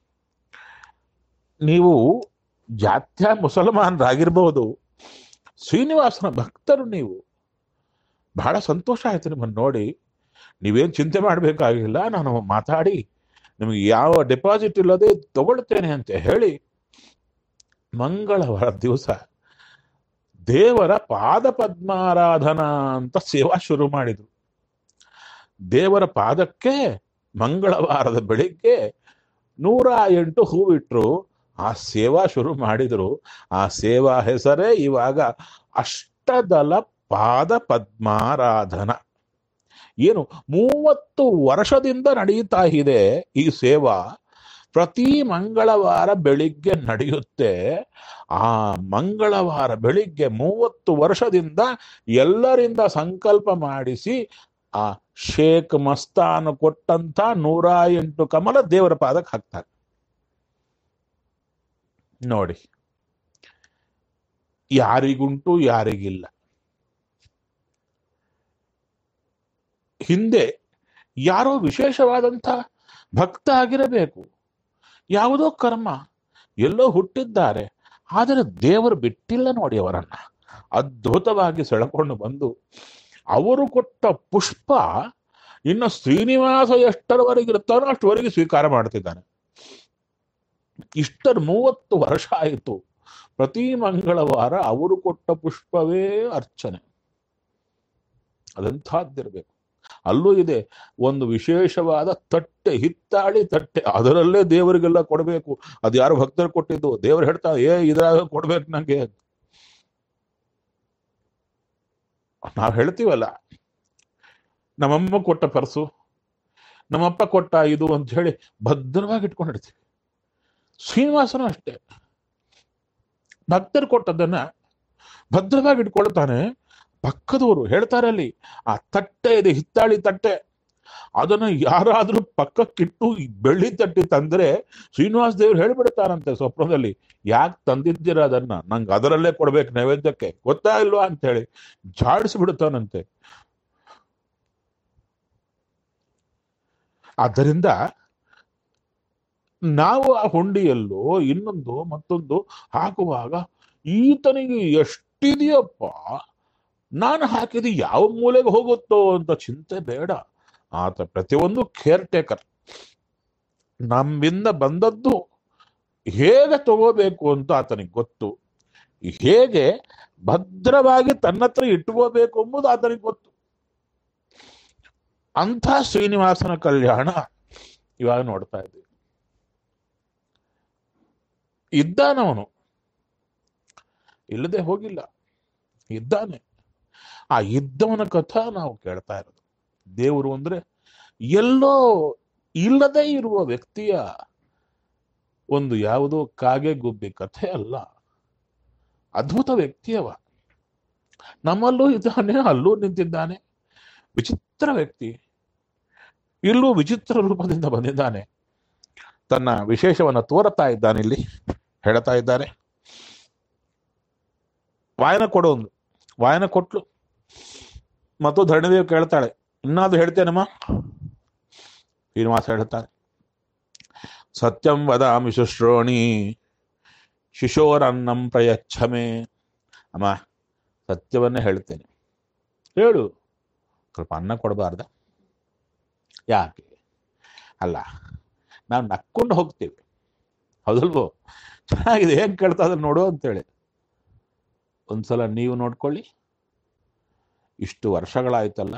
ನೀವು ಜಾತ್ಯ ಮುಸಲ್ಮಾನರಾಗಿರ್ಬೋದು ಶ್ರೀನಿವಾಸನ ಭಕ್ತರು ನೀವು ಬಹಳ ಸಂತೋಷ ಆಯ್ತು ನಿಮ್ಮನ್ನು ನೋಡಿ ನೀವೇನು ಚಿಂತೆ ಮಾಡಬೇಕಾಗಿಲ್ಲ ನಾನು ಮಾತಾಡಿ ನಿಮಗೆ ಯಾವ ಡೆಪಾಸಿಟ್ ಇಲ್ಲದೆ ತಗೊಳ್ತೇನೆ ಅಂತ ಹೇಳಿ ಮಂಗಳವಾರ ದಿವಸ ದೇವರ ಪಾದ ಪದ್ಮಾರಾಧನಾ ಅಂತ ಸೇವಾ ಶುರು ಮಾಡಿದ್ರು ದೇವರ ಪಾದಕ್ಕೆ ಮಂಗಳವಾರದ ಬೆಳಿಗ್ಗೆ ನೂರ ಎಂಟು ಹೂವಿಟ್ರು ಆ ಸೇವಾ ಶುರು ಮಾಡಿದ್ರು ಆ ಸೇವಾ ಹೆಸರೇ ಇವಾಗ ಅಷ್ಟದಲ ಪಾದ ಪದ್ಮಾರಾಧನ ಏನು ಮೂವತ್ತು ವರ್ಷದಿಂದ ನಡೀತಾ ಇದೆ ಈ ಸೇವಾ ಪ್ರತಿ ಮಂಗಳವಾರ ಬೆಳಿಗ್ಗೆ ನಡೆಯುತ್ತೆ ಆ ಮಂಗಳವಾರ ಬೆಳಿಗ್ಗೆ ಮೂವತ್ತು ವರ್ಷದಿಂದ ಎಲ್ಲರಿಂದ ಸಂಕಲ್ಪ ಮಾಡಿಸಿ ಆ ಶೇಖ್ ಮಸ್ತಾನ್ ಕೊಟ್ಟಂತ ನೂರ ಎಂಟು ಕಮಲ ದೇವರ ಪಾದಕ್ಕೆ ಹಾಕ್ತಾರೆ ನೋಡಿ ಯಾರಿಗುಂಟು ಯಾರಿಗಿಲ್ಲ ಹಿಂದೆ ಯಾರೋ ವಿಶೇಷವಾದಂಥ ಭಕ್ತ ಆಗಿರಬೇಕು ಯಾವುದೋ ಕರ್ಮ ಎಲ್ಲೋ ಹುಟ್ಟಿದ್ದಾರೆ ಆದರೆ ದೇವರು ಬಿಟ್ಟಿಲ್ಲ ನೋಡಿ ಅವರನ್ನ ಅದ್ಭುತವಾಗಿ ಸೆಳೆಕೊಂಡು ಬಂದು ಅವರು ಕೊಟ್ಟ ಪುಷ್ಪ ಇನ್ನು ಶ್ರೀನಿವಾಸ ಎಷ್ಟರವರೆಗೆ ಇರ್ತಾನೋ ಅಷ್ಟವರೆಗೆ ಸ್ವೀಕಾರ ಮಾಡ್ತಿದ್ದಾನೆ ಇಷ್ಟರ ಮೂವತ್ತು ವರ್ಷ ಆಯಿತು ಪ್ರತಿ ಮಂಗಳವಾರ ಅವರು ಕೊಟ್ಟ ಪುಷ್ಪವೇ ಅರ್ಚನೆ ಅದಂಥದ್ದಿರ್ಬೇಕು ಅಲ್ಲೂ ಇದೆ ಒಂದು ವಿಶೇಷವಾದ ತಟ್ಟೆ ಹಿತ್ತಾಳಿ ತಟ್ಟೆ ಅದರಲ್ಲೇ ದೇವರಿಗೆಲ್ಲ ಕೊಡಬೇಕು ಅದು ಯಾರು ಭಕ್ತರು ಕೊಟ್ಟಿದ್ದು ದೇವರು ಹೇಳ್ತಾ ಏ ಇದ್ರಾಗ ಕೊಡ್ಬೇಕು ನಂಗೆ ನಾವು ಹೇಳ್ತೀವಲ್ಲ ನಮ್ಮಮ್ಮ ಕೊಟ್ಟ ಪರ್ಸು ನಮ್ಮಪ್ಪ ಕೊಟ್ಟ ಇದು ಅಂತ ಹೇಳಿ ಭದ್ರವಾಗಿ ಇಟ್ಕೊಂಡಿರ್ತೀವಿ ಶ್ರೀನಿವಾಸನು ಅಷ್ಟೇ ಭಕ್ತರು ಕೊಟ್ಟದ್ದನ್ನ ಭದ್ರವಾಗಿ ಇಟ್ಕೊಳ್ತಾನೆ ಪಕ್ಕದವರು ಹೇಳ್ತಾರೆ ಅಲ್ಲಿ ಆ ತಟ್ಟೆ ಇದೆ ಹಿತ್ತಾಳಿ ತಟ್ಟೆ ಅದನ್ನ ಯಾರಾದ್ರೂ ಪಕ್ಕಕ್ಕಿಟ್ಟು ಈ ಬೆಳ್ಳಿ ತಟ್ಟಿ ತಂದ್ರೆ ಶ್ರೀನಿವಾಸ ದೇವ್ರು ಹೇಳ್ಬಿಡ್ತಾರಂತೆ ಸ್ವಪ್ನದಲ್ಲಿ ಯಾಕೆ ತಂದಿದ್ದೀರ ಅದನ್ನ ನಂಗೆ ಅದರಲ್ಲೇ ಕೊಡ್ಬೇಕು ನೈವೇದ್ಯಕ್ಕೆ ಗೊತ್ತಾ ಇಲ್ವಾ ಅಂತ ಹೇಳಿ ಜಾಡಿಸ್ಬಿಡ್ತಾನಂತೆ ಆದ್ದರಿಂದ ನಾವು ಆ ಹುಂಡಿಯಲ್ಲೋ ಇನ್ನೊಂದು ಮತ್ತೊಂದು ಹಾಕುವಾಗ ಈತನಿಗೆ ಎಷ್ಟಿದೆಯಪ್ಪ ನಾನು ಹಾಕಿದ ಯಾವ ಮೂಲೆಗೆ ಹೋಗುತ್ತೋ ಅಂತ ಚಿಂತೆ ಬೇಡ ಆತ ಪ್ರತಿಯೊಂದು ಕೇರ್ ಟೇಕರ್ ನಮ್ಮಿಂದ ಬಂದದ್ದು ಹೇಗೆ ತಗೋಬೇಕು ಅಂತ ಆತನಿಗೆ ಗೊತ್ತು ಹೇಗೆ ಭದ್ರವಾಗಿ ತನ್ನತ್ರ ಇಟ್ಕೋಬೇಕು ಎಂಬುದು ಆತನಿಗೆ ಗೊತ್ತು ಅಂಥ ಶ್ರೀನಿವಾಸನ ಕಲ್ಯಾಣ ಇವಾಗ ನೋಡ್ತಾ ಇದ್ದೀವಿ ಇದ್ದಾನವನು ಇಲ್ಲದೆ ಹೋಗಿಲ್ಲ ಇದ್ದಾನೆ ಆ ಇದ್ದವನ ಕಥಾ ನಾವು ಕೇಳ್ತಾ ಇರೋದು ದೇವರು ಅಂದ್ರೆ ಎಲ್ಲೋ ಇಲ್ಲದೆ ಇರುವ ವ್ಯಕ್ತಿಯ ಒಂದು ಯಾವುದೋ ಕಾಗೆ ಗುಬ್ಬಿ ಕಥೆ ಅಲ್ಲ ಅದ್ಭುತ ವ್ಯಕ್ತಿಯವ ನಮ್ಮಲ್ಲೂ ಇದ್ದಾನೆ ಅಲ್ಲೂ ನಿಂತಿದ್ದಾನೆ ವಿಚಿತ್ರ ವ್ಯಕ್ತಿ ಇಲ್ಲೂ ವಿಚಿತ್ರ ರೂಪದಿಂದ ಬಂದಿದ್ದಾನೆ ತನ್ನ ವಿಶೇಷವನ್ನ ತೋರುತ್ತಾ ಇದ್ದಾನೆ ಇಲ್ಲಿ ಹೇಳ್ತಾ ಇದ್ದಾರೆ ವಾಯನ ಕೊಡೋದು ವಾಯನ ಕೊಟ್ಲು ಮತ್ತು ಧರಣಿದೇವಿ ಕೇಳ್ತಾಳೆ ಇನ್ನಾದ್ರು ಹೇಳ್ತೇನಮ್ಮ ಶ್ರೀನಿವಾಸ ಹೇಳ್ತಾಳೆ ಸತ್ಯಂ ವದಾಮಿ ಶುಶ್ರೋಣಿ ಶಿಶೋರನ್ನಂ ಪ್ರಯಚ್ಛಮೆ ಅಮ್ಮ ಸತ್ಯವನ್ನೇ ಹೇಳ್ತೇನೆ ಹೇಳು ಸ್ವಲ್ಪ ಅನ್ನ ಕೊಡಬಾರ್ದ ಯಾಕೆ ಅಲ್ಲ ನಾವು ನಕ್ಕೊಂಡು ಹೋಗ್ತೀವಿ ಹೌದಲ್ವೋ ಚೆನ್ನಾಗಿದೆ ಹೆಂಗ್ ಕೇಳ್ತಾ ಇದ್ರೆ ನೋಡು ಅಂತೇಳಿ ಒಂದ್ಸಲ ನೀವು ನೋಡ್ಕೊಳ್ಳಿ ಇಷ್ಟು ವರ್ಷಗಳಾಯ್ತಲ್ಲ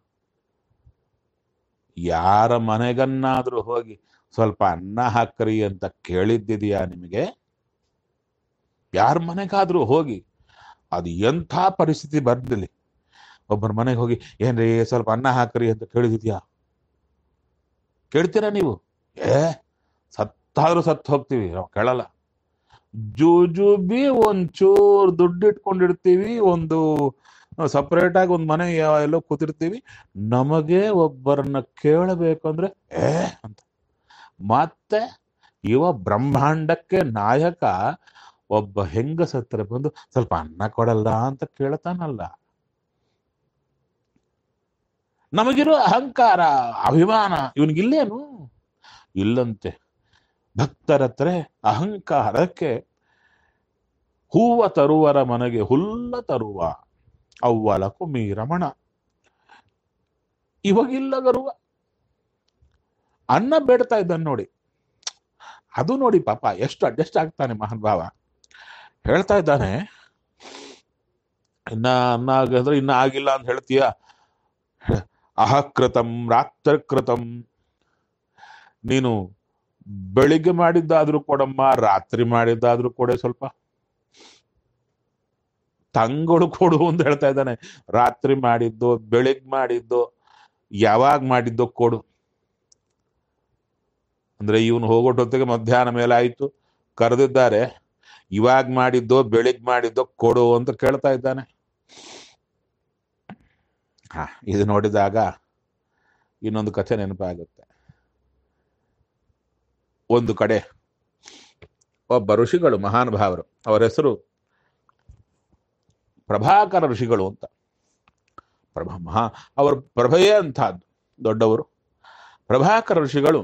ಯಾರ ಮನೆಗನ್ನಾದ್ರೂ ಹೋಗಿ ಸ್ವಲ್ಪ ಅನ್ನ ಹಾಕ್ರಿ ಅಂತ ಕೇಳಿದ್ದಿದೆಯಾ ನಿಮಗೆ ಯಾರ ಮನೆಗಾದ್ರೂ ಹೋಗಿ ಅದು ಎಂಥ ಪರಿಸ್ಥಿತಿ ಬರ್ದಿಲ್ಲ ಒಬ್ಬರ ಮನೆಗೆ ಹೋಗಿ ಏನ್ರಿ ಸ್ವಲ್ಪ ಅನ್ನ ಹಾಕ್ರಿ ಅಂತ ಕೇಳಿದಿದ್ಯಾ ಕೇಳ್ತೀರಾ ನೀವು ಏ ಸತ್ತಾದ್ರೂ ಸತ್ತು ಹೋಗ್ತೀವಿ ನಾವು ಕೇಳಲ್ಲ ಜೂಜುಬಿ ಒಂಚೂರು ದುಡ್ಡು ಇಟ್ಕೊಂಡಿರ್ತೀವಿ ಒಂದು ಸಪರೇಟ್ ಆಗಿ ಒಂದು ಮನೆ ಯಾವ- ಎಲ್ಲೋ ಕೂತಿರ್ತೀವಿ ನಮಗೆ ಒಬ್ಬರನ್ನ ಕೇಳಬೇಕಂದ್ರೆ ಏ ಅಂತ ಮತ್ತೆ ಇವ ಬ್ರಹ್ಮಾಂಡಕ್ಕೆ ನಾಯಕ ಒಬ್ಬ ಹೆಂಗಸ ಹತ್ರ ಬಂದು ಸ್ವಲ್ಪ ಅನ್ನ ಕೊಡಲ್ಲ ಅಂತ ಕೇಳ್ತಾನಲ್ಲ ನಮಗಿರೋ ಅಹಂಕಾರ ಅಭಿಮಾನ ಇವನಿಗಿಲ್ಲೇನು ಇಲ್ಲಂತೆ ಭಕ್ತರ ಹತ್ರ ಅಹಂಕಾರಕ್ಕೆ ಹೂವ ತರುವರ ಮನೆಗೆ ಹುಲ್ಲ ತರುವ ಅವ್ವಲಕು ಮೀರಮಣ ಇವಾಗಿಲ್ಲ ಗರುವ ಅನ್ನ ಬೇಡ್ತಾ ಇದ್ದಾನೆ ನೋಡಿ ಅದು ನೋಡಿ ಪಾಪ ಎಷ್ಟು ಅಡ್ಜಸ್ಟ್ ಆಗ್ತಾನೆ ಮಹಾನ್ ಭಾವ ಹೇಳ್ತಾ ಇದ್ದಾನೆ ಇನ್ನ ಅನ್ನ ಆಗಿದ್ರೆ ಇನ್ನ ಆಗಿಲ್ಲ ಅಂತ ಹೇಳ್ತೀಯ ಅಹಕೃತಂ ರಾತ್ರಕೃತಂ ನೀನು ಬೆಳಿಗ್ಗೆ ಮಾಡಿದ್ದಾದ್ರೂ ಕೊಡಮ್ಮ ರಾತ್ರಿ ಮಾಡಿದ್ದಾದ್ರೂ ಕೊಡೆ ಸ್ವಲ್ಪ ತಂಗಳು ಕೊಡು ಅಂತ ಹೇಳ್ತಾ ಇದ್ದಾನೆ ರಾತ್ರಿ ಮಾಡಿದ್ದು ಬೆಳಿಗ್ಗೆ ಮಾಡಿದ್ದು ಯಾವಾಗ ಮಾಡಿದ್ದೋ ಕೊಡು ಅಂದ್ರೆ ಇವನು ಹೋಗೋಟೊತ್ತಿಗೆ ಮಧ್ಯಾಹ್ನ ಮೇಲೆ ಆಯ್ತು ಕರೆದಿದ್ದಾರೆ ಇವಾಗ ಮಾಡಿದ್ದೋ ಬೆಳಿಗ್ಗೆ ಮಾಡಿದ್ದೋ ಕೊಡು ಅಂತ ಕೇಳ್ತಾ ಇದ್ದಾನೆ ಹಾ ಇದು ನೋಡಿದಾಗ ಇನ್ನೊಂದು ಕಥೆ ನೆನಪಾಗುತ್ತೆ ಒಂದು ಕಡೆ ಒಬ್ಬ ಋಷಿಗಳು ಮಹಾನುಭಾವರು ಅವರ ಹೆಸರು ಪ್ರಭಾಕರ ಋಷಿಗಳು ಅಂತ ಪ್ರಭಾ ಮಹಾ ಅವರ ಪ್ರಭೆಯೇ ಅಂತಹದ್ದು ದೊಡ್ಡವರು ಪ್ರಭಾಕರ ಋಷಿಗಳು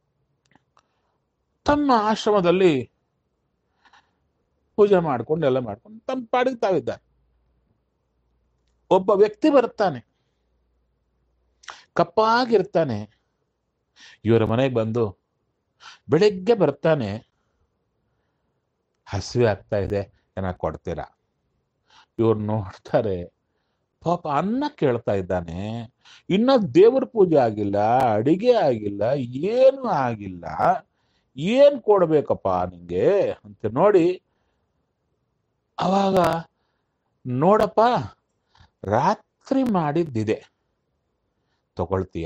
ತಮ್ಮ ಆಶ್ರಮದಲ್ಲಿ ಪೂಜೆ ಮಾಡ್ಕೊಂಡು ಎಲ್ಲ ಮಾಡ್ಕೊಂಡು ತಮ್ಮ ಪಾಡಿಗೆ ತಾವಿದ್ದಾರೆ ಒಬ್ಬ ವ್ಯಕ್ತಿ ಬರ್ತಾನೆ ಕಪ್ಪಾಗಿರ್ತಾನೆ ಇವರ ಮನೆಗೆ ಬಂದು ಬೆಳಿಗ್ಗೆ ಬರ್ತಾನೆ ಹಸಿವೆ ಆಗ್ತಾ ಇದೆ ಏನಾಗ ಕೊಡ್ತೀರಾ ಇವ್ರು ನೋಡ್ತಾರೆ ಪಾಪ ಅನ್ನ ಕೇಳ್ತಾ ಇದ್ದಾನೆ ಇನ್ನ ದೇವ್ರ ಪೂಜೆ ಆಗಿಲ್ಲ ಅಡಿಗೆ ಆಗಿಲ್ಲ ಏನು ಆಗಿಲ್ಲ ಏನ್ ಕೊಡ್ಬೇಕಪ್ಪ ನಿಂಗೆ ಅಂತ ನೋಡಿ ಅವಾಗ ನೋಡಪ್ಪ ರಾತ್ರಿ ಮಾಡಿದ್ದಿದೆ ತಗೊಳ್ತೀಯ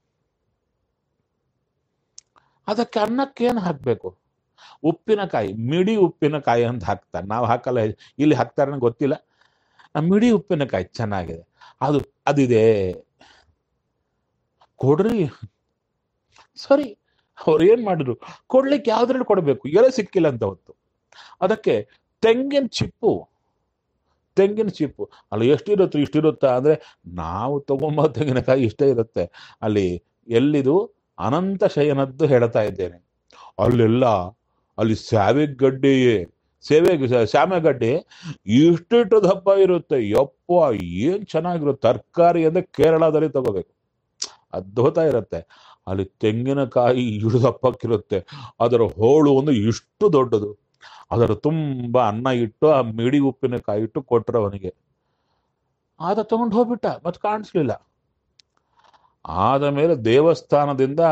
ಅದಕ್ಕೆ ಅನ್ನಕ್ಕೇನು ಹಾಕ್ಬೇಕು ಉಪ್ಪಿನಕಾಯಿ ಮಿಡಿ ಉಪ್ಪಿನಕಾಯಿ ಅಂತ ಹಾಕ್ತಾರೆ ನಾವು ಹಾಕಲ್ಲ ಇಲ್ಲಿ ಹಾಕ್ತಾರೆ ಗೊತ್ತಿಲ್ಲ ಆ ಮಿಡಿ ಉಪ್ಪಿನಕಾಯಿ ಚೆನ್ನಾಗಿದೆ ಅದು ಅದಿದೆ ಕೊಡ್ರಿ ಸರಿ ಅವ್ರು ಏನ್ ಮಾಡಿದ್ರು ಕೊಡ್ಲಿಕ್ಕೆ ಯಾವ್ದ್ರಲ್ಲಿ ಕೊಡಬೇಕು ಎಲೆ ಸಿಕ್ಕಿಲ್ಲ ಅಂತ ಹೊತ್ತು ಅದಕ್ಕೆ ತೆಂಗಿನ ಚಿಪ್ಪು ತೆಂಗಿನ ಚಿಪ್ಪು ಅಲ್ಲಿ ಎಷ್ಟಿರುತ್ತೆ ಇಷ್ಟಿರುತ್ತಾ ಅಂದ್ರೆ ನಾವು ತಗೊಂಬ ತೆಂಗಿನಕಾಯಿ ಇಷ್ಟೇ ಇರುತ್ತೆ ಅಲ್ಲಿ ಎಲ್ಲಿದು ಅನಂತ ಶಯನದ್ದು ಹೇಳ್ತಾ ಇದ್ದೇನೆ ಅಲ್ಲೆಲ್ಲ ಅಲ್ಲಿ ಸ್ಯಾವೆಗಡ್ಡೆಯೇ ಸೇವೆ ಶ್ಯಾಮೆಗಡ್ಡೆ ಇಷ್ಟಿಟ್ಟು ದಪ್ಪ ಇರುತ್ತೆ ಯಪ್ಪ ಏನ್ ಚೆನ್ನಾಗಿರುತ್ತೆ ತರಕಾರಿ ಅಂದ್ರೆ ಕೇರಳದಲ್ಲಿ ತಗೋಬೇಕು ಅದ್ಭುತ ಇರುತ್ತೆ ಅಲ್ಲಿ ತೆಂಗಿನಕಾಯಿ ಇಷ್ಟು ದಪ್ಪಕ್ಕಿರುತ್ತೆ ಅದರ ಹೋಳು ಒಂದು ಇಷ್ಟು ದೊಡ್ಡದು ಅದರ ತುಂಬ ಅನ್ನ ಇಟ್ಟು ಆ ಮಿಡಿ ಉಪ್ಪಿನಕಾಯಿ ಇಟ್ಟು ಕೊಟ್ರು ಅವನಿಗೆ ಆದ ತಗೊಂಡು ಹೋಗ್ಬಿಟ್ಟ ಮತ್ತೆ ಕಾಣಿಸ್ಲಿಲ್ಲ ಆದ ಮೇಲೆ ದೇವಸ್ಥಾನದಿಂದ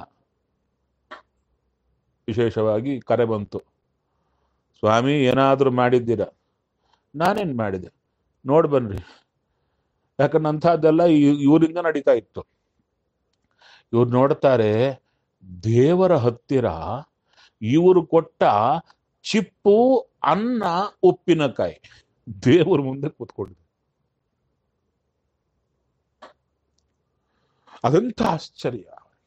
ವಿಶೇಷವಾಗಿ ಕರೆ ಬಂತು ಸ್ವಾಮಿ ಏನಾದರೂ ಮಾಡಿದ್ದೀರಾ ನಾನೇನು ಮಾಡಿದೆ ನೋಡಿ ಬನ್ರಿ ಯಾಕಂದ್ರೆ ಅಂಥದ್ದೆಲ್ಲ ಇವ್- ಇವರಿಂದ ನಡೀತಾ ಇತ್ತು ಇವ್ರು ನೋಡ್ತಾರೆ ದೇವರ ಹತ್ತಿರ ಇವರು ಕೊಟ್ಟ ಚಿಪ್ಪು ಅನ್ನ ಉಪ್ಪಿನಕಾಯಿ ದೇವರ ಮುಂದೆ ಕೂತ್ಕೊಂಡಿದೆ ಅದಂತ ಆಶ್ಚರ್ಯ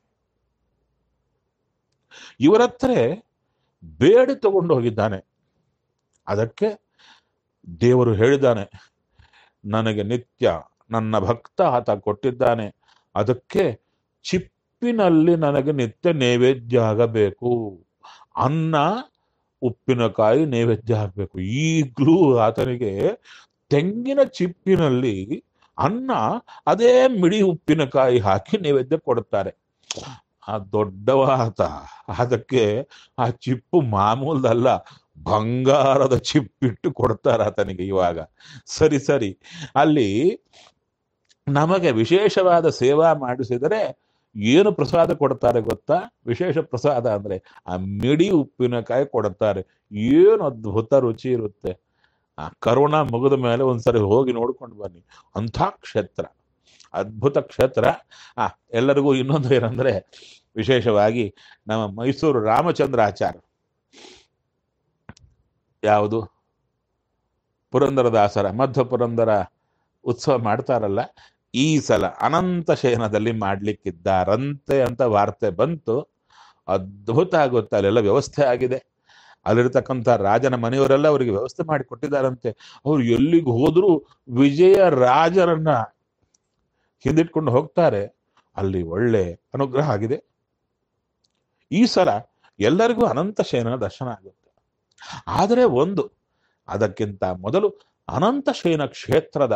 ಇವರ ಹತ್ರ ಬೇಡಿ ತಗೊಂಡು ಹೋಗಿದ್ದಾನೆ ಅದಕ್ಕೆ ದೇವರು ಹೇಳಿದ್ದಾನೆ ನನಗೆ ನಿತ್ಯ ನನ್ನ ಭಕ್ತ ಆತ ಕೊಟ್ಟಿದ್ದಾನೆ ಅದಕ್ಕೆ ಚಿಪ್ಪಿನಲ್ಲಿ ನನಗೆ ನಿತ್ಯ ನೈವೇದ್ಯ ಆಗಬೇಕು ಅನ್ನ ಉಪ್ಪಿನಕಾಯಿ ನೈವೇದ್ಯ ಆಗಬೇಕು ಈಗಲೂ ಆತನಿಗೆ ತೆಂಗಿನ ಚಿಪ್ಪಿನಲ್ಲಿ ಅನ್ನ ಅದೇ ಮಿಡಿ ಉಪ್ಪಿನಕಾಯಿ ಹಾಕಿ ನೈವೇದ್ಯ ಕೊಡುತ್ತಾರೆ ಆ ದೊಡ್ಡವ ಆತ ಅದಕ್ಕೆ ಆ ಚಿಪ್ಪು ಮಾಮೂಲ್ದಲ್ಲ ಬಂಗಾರದ ಚಿಪ್ಪಿಟ್ಟು ಕೊಡ್ತಾರೆ ಆತನಿಗೆ ಇವಾಗ ಸರಿ ಸರಿ ಅಲ್ಲಿ ನಮಗೆ ವಿಶೇಷವಾದ ಸೇವಾ ಮಾಡಿಸಿದರೆ ಏನು ಪ್ರಸಾದ ಕೊಡ್ತಾರೆ ಗೊತ್ತಾ ವಿಶೇಷ ಪ್ರಸಾದ ಅಂದ್ರೆ ಆ ಮಿಡಿ ಉಪ್ಪಿನಕಾಯಿ ಕೊಡುತ್ತಾರೆ ಏನು ಅದ್ಭುತ ರುಚಿ ಇರುತ್ತೆ ಆ ಕರುಣ ಮುಗಿದ ಮೇಲೆ ಒಂದ್ಸರಿ ಹೋಗಿ ನೋಡ್ಕೊಂಡು ಬನ್ನಿ ಅಂಥ ಕ್ಷೇತ್ರ ಅದ್ಭುತ ಕ್ಷೇತ್ರ ಆ ಎಲ್ಲರಿಗೂ ಇನ್ನೊಂದು ಏನಂದ್ರೆ ವಿಶೇಷವಾಗಿ ನಮ್ಮ ಮೈಸೂರು ರಾಮಚಂದ್ರಾಚಾರ್ಯ ಯಾವುದು ಪುರಂದರದಾಸರ ಮಧ್ವ ಪುರಂದರ ಉತ್ಸವ ಮಾಡ್ತಾರಲ್ಲ ಈ ಸಲ ಅನಂತ ಶಯನದಲ್ಲಿ ಮಾಡ್ಲಿಕ್ಕಿದ್ದಾರಂತೆ ಅಂತ ವಾರ್ತೆ ಬಂತು ಅದ್ಭುತ ಆಗುತ್ತೆ ಅಲ್ಲೆಲ್ಲ ವ್ಯವಸ್ಥೆ ಆಗಿದೆ ಅಲ್ಲಿರ್ತಕ್ಕಂಥ ರಾಜನ ಮನೆಯವರೆಲ್ಲ ಅವರಿಗೆ ವ್ಯವಸ್ಥೆ ಮಾಡಿ ಕೊಟ್ಟಿದ್ದಾರಂತೆ ಅವ್ರು ಎಲ್ಲಿಗೆ ಹೋದ್ರು ವಿಜಯ ರಾಜರನ್ನ ಹಿಂದಿಟ್ಕೊಂಡು ಹೋಗ್ತಾರೆ ಅಲ್ಲಿ ಒಳ್ಳೆ ಅನುಗ್ರಹ ಆಗಿದೆ ಈ ಸಲ ಎಲ್ಲರಿಗೂ ಅನಂತ ಶಯನ ದರ್ಶನ ಆಗುತ್ತೆ ಆದರೆ ಒಂದು ಅದಕ್ಕಿಂತ ಮೊದಲು ಅನಂತ ಶಯನ ಕ್ಷೇತ್ರದ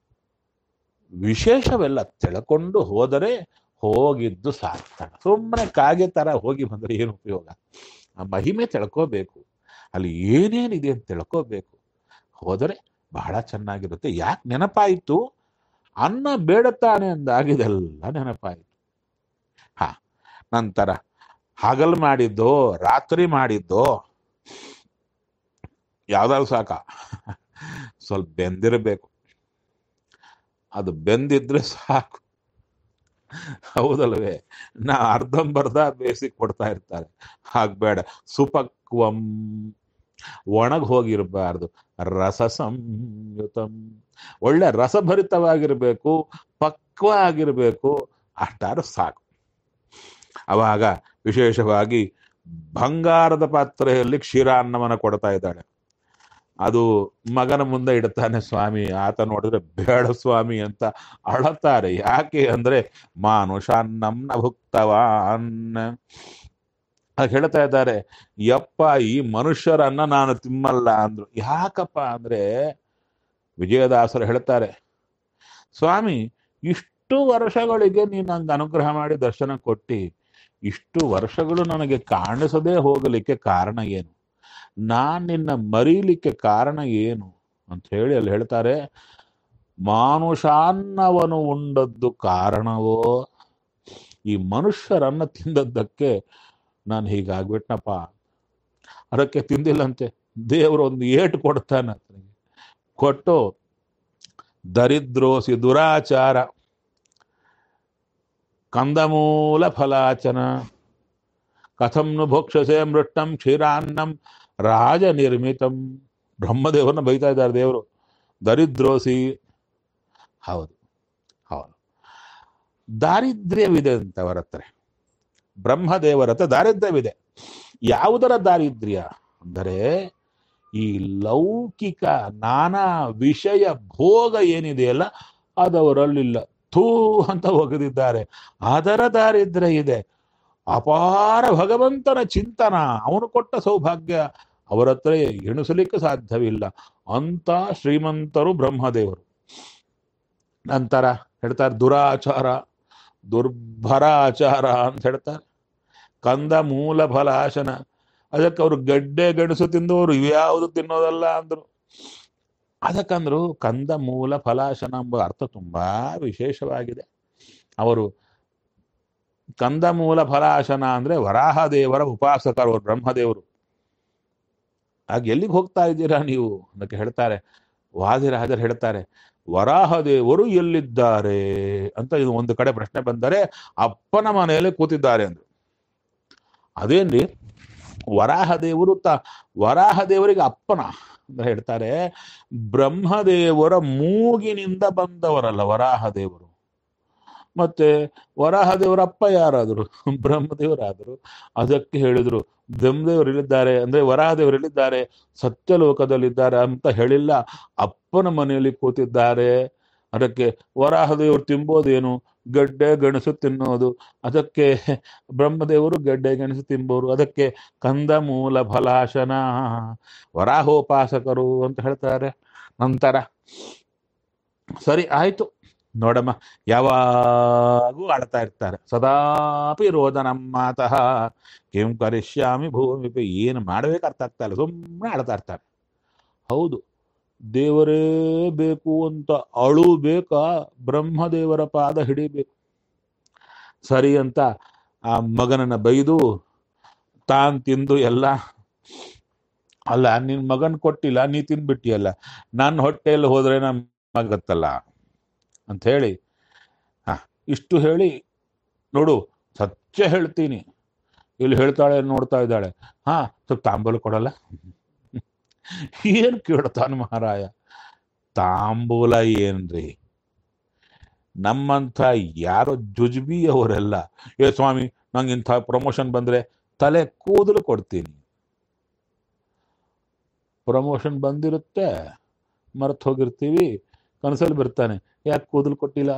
ವಿಶೇಷವೆಲ್ಲ ತಿಳ್ಕೊಂಡು ಹೋದರೆ ಹೋಗಿದ್ದು ಸಾರ್ಥಕ ಸುಮ್ಮನೆ ಕಾಗೆ ತರ ಹೋಗಿ ಬಂದ್ರೆ ಏನು ಉಪಯೋಗ ಆ ಮಹಿಮೆ ತಿಳ್ಕೋಬೇಕು ಅಲ್ಲಿ ಏನೇನಿದೆ ಅಂತ ತಿಳ್ಕೋಬೇಕು ಹೋದರೆ ಬಹಳ ಚೆನ್ನಾಗಿರುತ್ತೆ ಯಾಕೆ ನೆನಪಾಯಿತು ಅನ್ನ ಬೇಡತಾನೆ ಅಂದಾಗಿದೆಲ್ಲ ನೆನಪಾಯಿತು ಹಾ ನಂತರ ಹಗಲು ಮಾಡಿದ್ದೋ ರಾತ್ರಿ ಮಾಡಿದ್ದೋ ಯಾವ್ದಾದ್ರು ಸಾಕ ಸ್ವಲ್ಪ ಬೆಂದಿರಬೇಕು ಅದು ಬೆಂದಿದ್ರೆ ಸಾಕು ಹೌದಲ್ವೇ ನಾ ಅರ್ಧಂಬರ್ಧ ಬೇಯಿಸಿ ಕೊಡ್ತಾ ಇರ್ತಾರೆ ಹಾಗ್ಬೇಡ ಸುಪಕ್ವಂ ಒಣಗ್ ಹೋಗಿರಬಾರ್ದು ರಸ ಸಂಯುತಂ ಒಳ್ಳೆ ರಸಭರಿತವಾಗಿರ್ಬೇಕು ಪಕ್ವ ಆಗಿರ್ಬೇಕು ಅಷ್ಟಾರು ಸಾಕು ಅವಾಗ ವಿಶೇಷವಾಗಿ ಬಂಗಾರದ ಪಾತ್ರೆಯಲ್ಲಿ ಕ್ಷೀರಾನ್ನವನ್ನ ಕೊಡ್ತಾ ಇದ್ದಾಳೆ ಅದು ಮಗನ ಮುಂದೆ ಇಡ್ತಾನೆ ಸ್ವಾಮಿ ಆತ ನೋಡಿದ್ರೆ ಬೇಡ ಸ್ವಾಮಿ ಅಂತ ಅಳತಾರೆ ಯಾಕೆ ಅಂದ್ರೆ ಮಾನುಷಾನ್ನಂ ನ ಭುಕ್ತವಾನ್ ಹಾಗೆ ಹೇಳ್ತಾ ಇದ್ದಾರೆ ಯಪ್ಪ ಈ ಮನುಷ್ಯರನ್ನ ನಾನು ತಿಮ್ಮಲ್ಲ ಅಂದ್ರು ಯಾಕಪ್ಪ ಅಂದ್ರೆ ವಿಜಯದಾಸರು ಹೇಳ್ತಾರೆ ಸ್ವಾಮಿ ಇಷ್ಟು ವರ್ಷಗಳಿಗೆ ನೀನು ನಂಗೆ ಅನುಗ್ರಹ ಮಾಡಿ ದರ್ಶನ ಕೊಟ್ಟಿ ಇಷ್ಟು ವರ್ಷಗಳು ನನಗೆ ಕಾಣಿಸದೇ ಹೋಗಲಿಕ್ಕೆ ಕಾರಣ ಏನು ನಾನ್ ನಿನ್ನ ಮರೀಲಿಕ್ಕೆ ಕಾರಣ ಏನು ಅಂತ ಹೇಳಿ ಅಲ್ಲಿ ಹೇಳ್ತಾರೆ ಮಾನುಷಾನ್ನವನು ಉಂಡದ್ದು ಕಾರಣವೋ ಈ ಮನುಷ್ಯರನ್ನ ತಿಂದದ್ದಕ್ಕೆ ನಾನು ಹೀಗಾಗ್ಬಿಟ್ನಪ್ಪ ಅದಕ್ಕೆ ತಿಂದಿಲ್ಲಂತೆ ದೇವರು ಒಂದು ಏಟು ಕೊಡ್ತಾನೆ ಆತನಿಗೆ ಕೊಟ್ಟು ದರಿದ್ರೋಸಿ ದುರಾಚಾರ ಕಂದಮೂಲ ಫಲಾಚನ ಕಥಂನು ಭೋಕ್ಷಸೆ ಮೃಷ್ಟಂ ಕ್ಷೀರಾನ್ನಂ ರಾಜ ನಿರ್ಮಿತಂ ಬ್ರಹ್ಮದೇವರನ್ನ ಬೈತಾ ಇದ್ದಾರೆ ದೇವರು ದರಿದ್ರೋಸಿ ಹೌದು ಹೌದು ದಾರಿದ್ರ್ಯವಿದೆ ಅಂತ ಅವರ ಹತ್ರ ಬ್ರಹ್ಮದೇವರ ಹತ್ರ ದಾರಿದ್ರ್ಯವಿದೆ ಯಾವುದರ ದಾರಿದ್ರ್ಯ ಅಂದರೆ ಈ ಲೌಕಿಕ ನಾನಾ ವಿಷಯ ಭೋಗ ಏನಿದೆಯಲ್ಲ ಅದವರಲ್ಲಿಲ್ಲ ಥೂ ಅಂತ ಒಗೆದಿದ್ದಾರೆ ಅದರ ದಾರಿದ್ರ್ಯ ಇದೆ ಅಪಾರ ಭಗವಂತನ ಚಿಂತನ ಅವನು ಕೊಟ್ಟ ಸೌಭಾಗ್ಯ ಅವರ ಹತ್ರ ಎಣಿಸಲಿಕ್ಕೆ ಸಾಧ್ಯವಿಲ್ಲ ಅಂತ ಶ್ರೀಮಂತರು ಬ್ರಹ್ಮದೇವರು ನಂತರ ಹೇಳ್ತಾರೆ ದುರಾಚಾರ ದುರ್ಭರ ಆಚಾರ ಅಂತ ಹೇಳ್ತಾರೆ ಕಂದ ಮೂಲ ಫಲಾಶನ ಅದಕ್ಕೆ ಅವರು ಗಡ್ಡೆ ಗಣಸು ತಿಂದವರು ಇವ್ಯಾವುದು ತಿನ್ನೋದಲ್ಲ ಅಂದ್ರು ಅದಕ್ಕಂದ್ರು ಕಂದ ಮೂಲ ಫಲಾಶನ ಎಂಬ ಅರ್ಥ ತುಂಬಾ ವಿಶೇಷವಾಗಿದೆ ಅವರು ಕಂದ ಮೂಲ ಫಲಾಶನ ಅಂದ್ರೆ ವರಾಹ ದೇವರ ಉಪಾಸಕರು ಅವರು ಬ್ರಹ್ಮದೇವರು ಆಗ ಎಲ್ಲಿಗೆ ಹೋಗ್ತಾ ಇದ್ದೀರಾ ನೀವು ಅದಕ್ಕೆ ಹೇಳ್ತಾರೆ ವಾದಿರಾಜರು ಹೇಳ್ತಾರೆ ವರಾಹ ದೇವರು ಎಲ್ಲಿದ್ದಾರೆ ಅಂತ ಇದು ಒಂದು ಕಡೆ ಪ್ರಶ್ನೆ ಬಂದರೆ ಅಪ್ಪನ ಮನೆಯಲ್ಲಿ ಕೂತಿದ್ದಾರೆ ಅಂದ್ರು ಅದೇನ್ರಿ ವರಾಹ ದೇವರು ತ ವರಾಹ ದೇವರಿಗೆ ಅಪ್ಪನ ಅಂತ ಹೇಳ್ತಾರೆ ಬ್ರಹ್ಮದೇವರ ಮೂಗಿನಿಂದ ಬಂದವರಲ್ಲ ವರಾಹ ದೇವರು ಮತ್ತೆ ವರಾಹ ದೇವರ ಅಪ್ಪ ಯಾರಾದರು ಬ್ರಹ್ಮದೇವರಾದರು ಅದಕ್ಕೆ ಹೇಳಿದ್ರು ಬ್ರಹ್ಮದೇವರು ಎಲ್ಲಿದ್ದಾರೆ ಅಂದ್ರೆ ವರಾಹ ದೇವರು ಎಲ್ಲಿದ್ದಾರೆ ಸತ್ಯಲೋಕದಲ್ಲಿದ್ದಾರೆ ಅಂತ ಹೇಳಿಲ್ಲ ಅಪ್ಪನ ಮನೆಯಲ್ಲಿ ಕೂತಿದ್ದಾರೆ ಅದಕ್ಕೆ ವರಾಹ ದೇವರು ತಿಂಬೋದೇನು ಗಡ್ಡೆ ಗಣಸು ತಿನ್ನೋದು ಅದಕ್ಕೆ ಬ್ರಹ್ಮದೇವರು ಗಡ್ಡೆ ಗೆಣಸು ತಿಂಬೋರು ಅದಕ್ಕೆ ಕಂದ ಮೂಲ ಫಲಾಶನ ವರಾಹೋಪಾಸಕರು ಅಂತ ಹೇಳ್ತಾರೆ ನಂತರ ಸರಿ ಆಯ್ತು ನೋಡಮ್ಮ ಯಾವಾಗೂ ಆಡ್ತಾ ಇರ್ತಾರೆ ಸದಾಪಿ ರೋದನಂ ಮಾತಃ ಕಿಂ ಕರಿಷ್ಯಾಮಿ ಭೂಮಿ ಏನು ಮಾಡ್ಬೇಕು ಅರ್ಥ ಆಗ್ತಾ ಇಲ್ಲ ಸುಮ್ಮನೆ ಆಡ್ತಾ ಇರ್ತಾರೆ ಹೌದು ದೇವರೇ ಬೇಕು ಅಂತ ಅಳು ಬೇಕಾ ಬ್ರಹ್ಮದೇವರ ಪಾದ ಹಿಡಿಬೇಕು ಸರಿ ಅಂತ ಆ ಮಗನನ್ನ ಬೈದು ತಾನ್ ತಿಂದು ಎಲ್ಲ ಅಲ್ಲ ನಿನ್ ಮಗನ್ ಕೊಟ್ಟಿಲ್ಲ ನೀ ತಿಂದ್ಬಿಟ್ಟಿಯಲ್ಲ ನನ್ನ ಹೊಟ್ಟೆಯಲ್ಲಿ ಹೋದ್ರೆ ನಮ್ಮ ಮಗತ್ತಲ್ಲ ಅಂತ ಹೇಳಿ ಹ ಇಷ್ಟು ಹೇಳಿ ನೋಡು ಸತ್ಯ ಹೇಳ್ತೀನಿ ಇಲ್ಲಿ ಹೇಳ್ತಾಳೆ ನೋಡ್ತಾ ಇದ್ದಾಳೆ ಹಾ ಸ್ವಲ್ಪ ತಾಂಬೂಲ ಕೊಡಲ್ಲ ಏನ್ ಕೇಳ್ತಾನ ಮಹಾರಾಯ ತಾಂಬೂಲ ಏನ್ರಿ ನಮ್ಮಂಥ ಯಾರೋ ಜುಜ್ಬಿ ಅವರೆಲ್ಲ ಏ ಸ್ವಾಮಿ ನಂಗೆ ಇಂಥ ಪ್ರಮೋಷನ್ ಬಂದ್ರೆ ತಲೆ ಕೂದಲು ಕೊಡ್ತೀನಿ ಪ್ರಮೋಷನ್ ಬಂದಿರುತ್ತೆ ಮರ್ತ್ ಹೋಗಿರ್ತೀವಿ ಕನಸಲ್ಲಿ ಬರ್ತಾನೆ ಯಾಕೆ ಕೂದಲು ಕೊಟ್ಟಿಲ್ಲ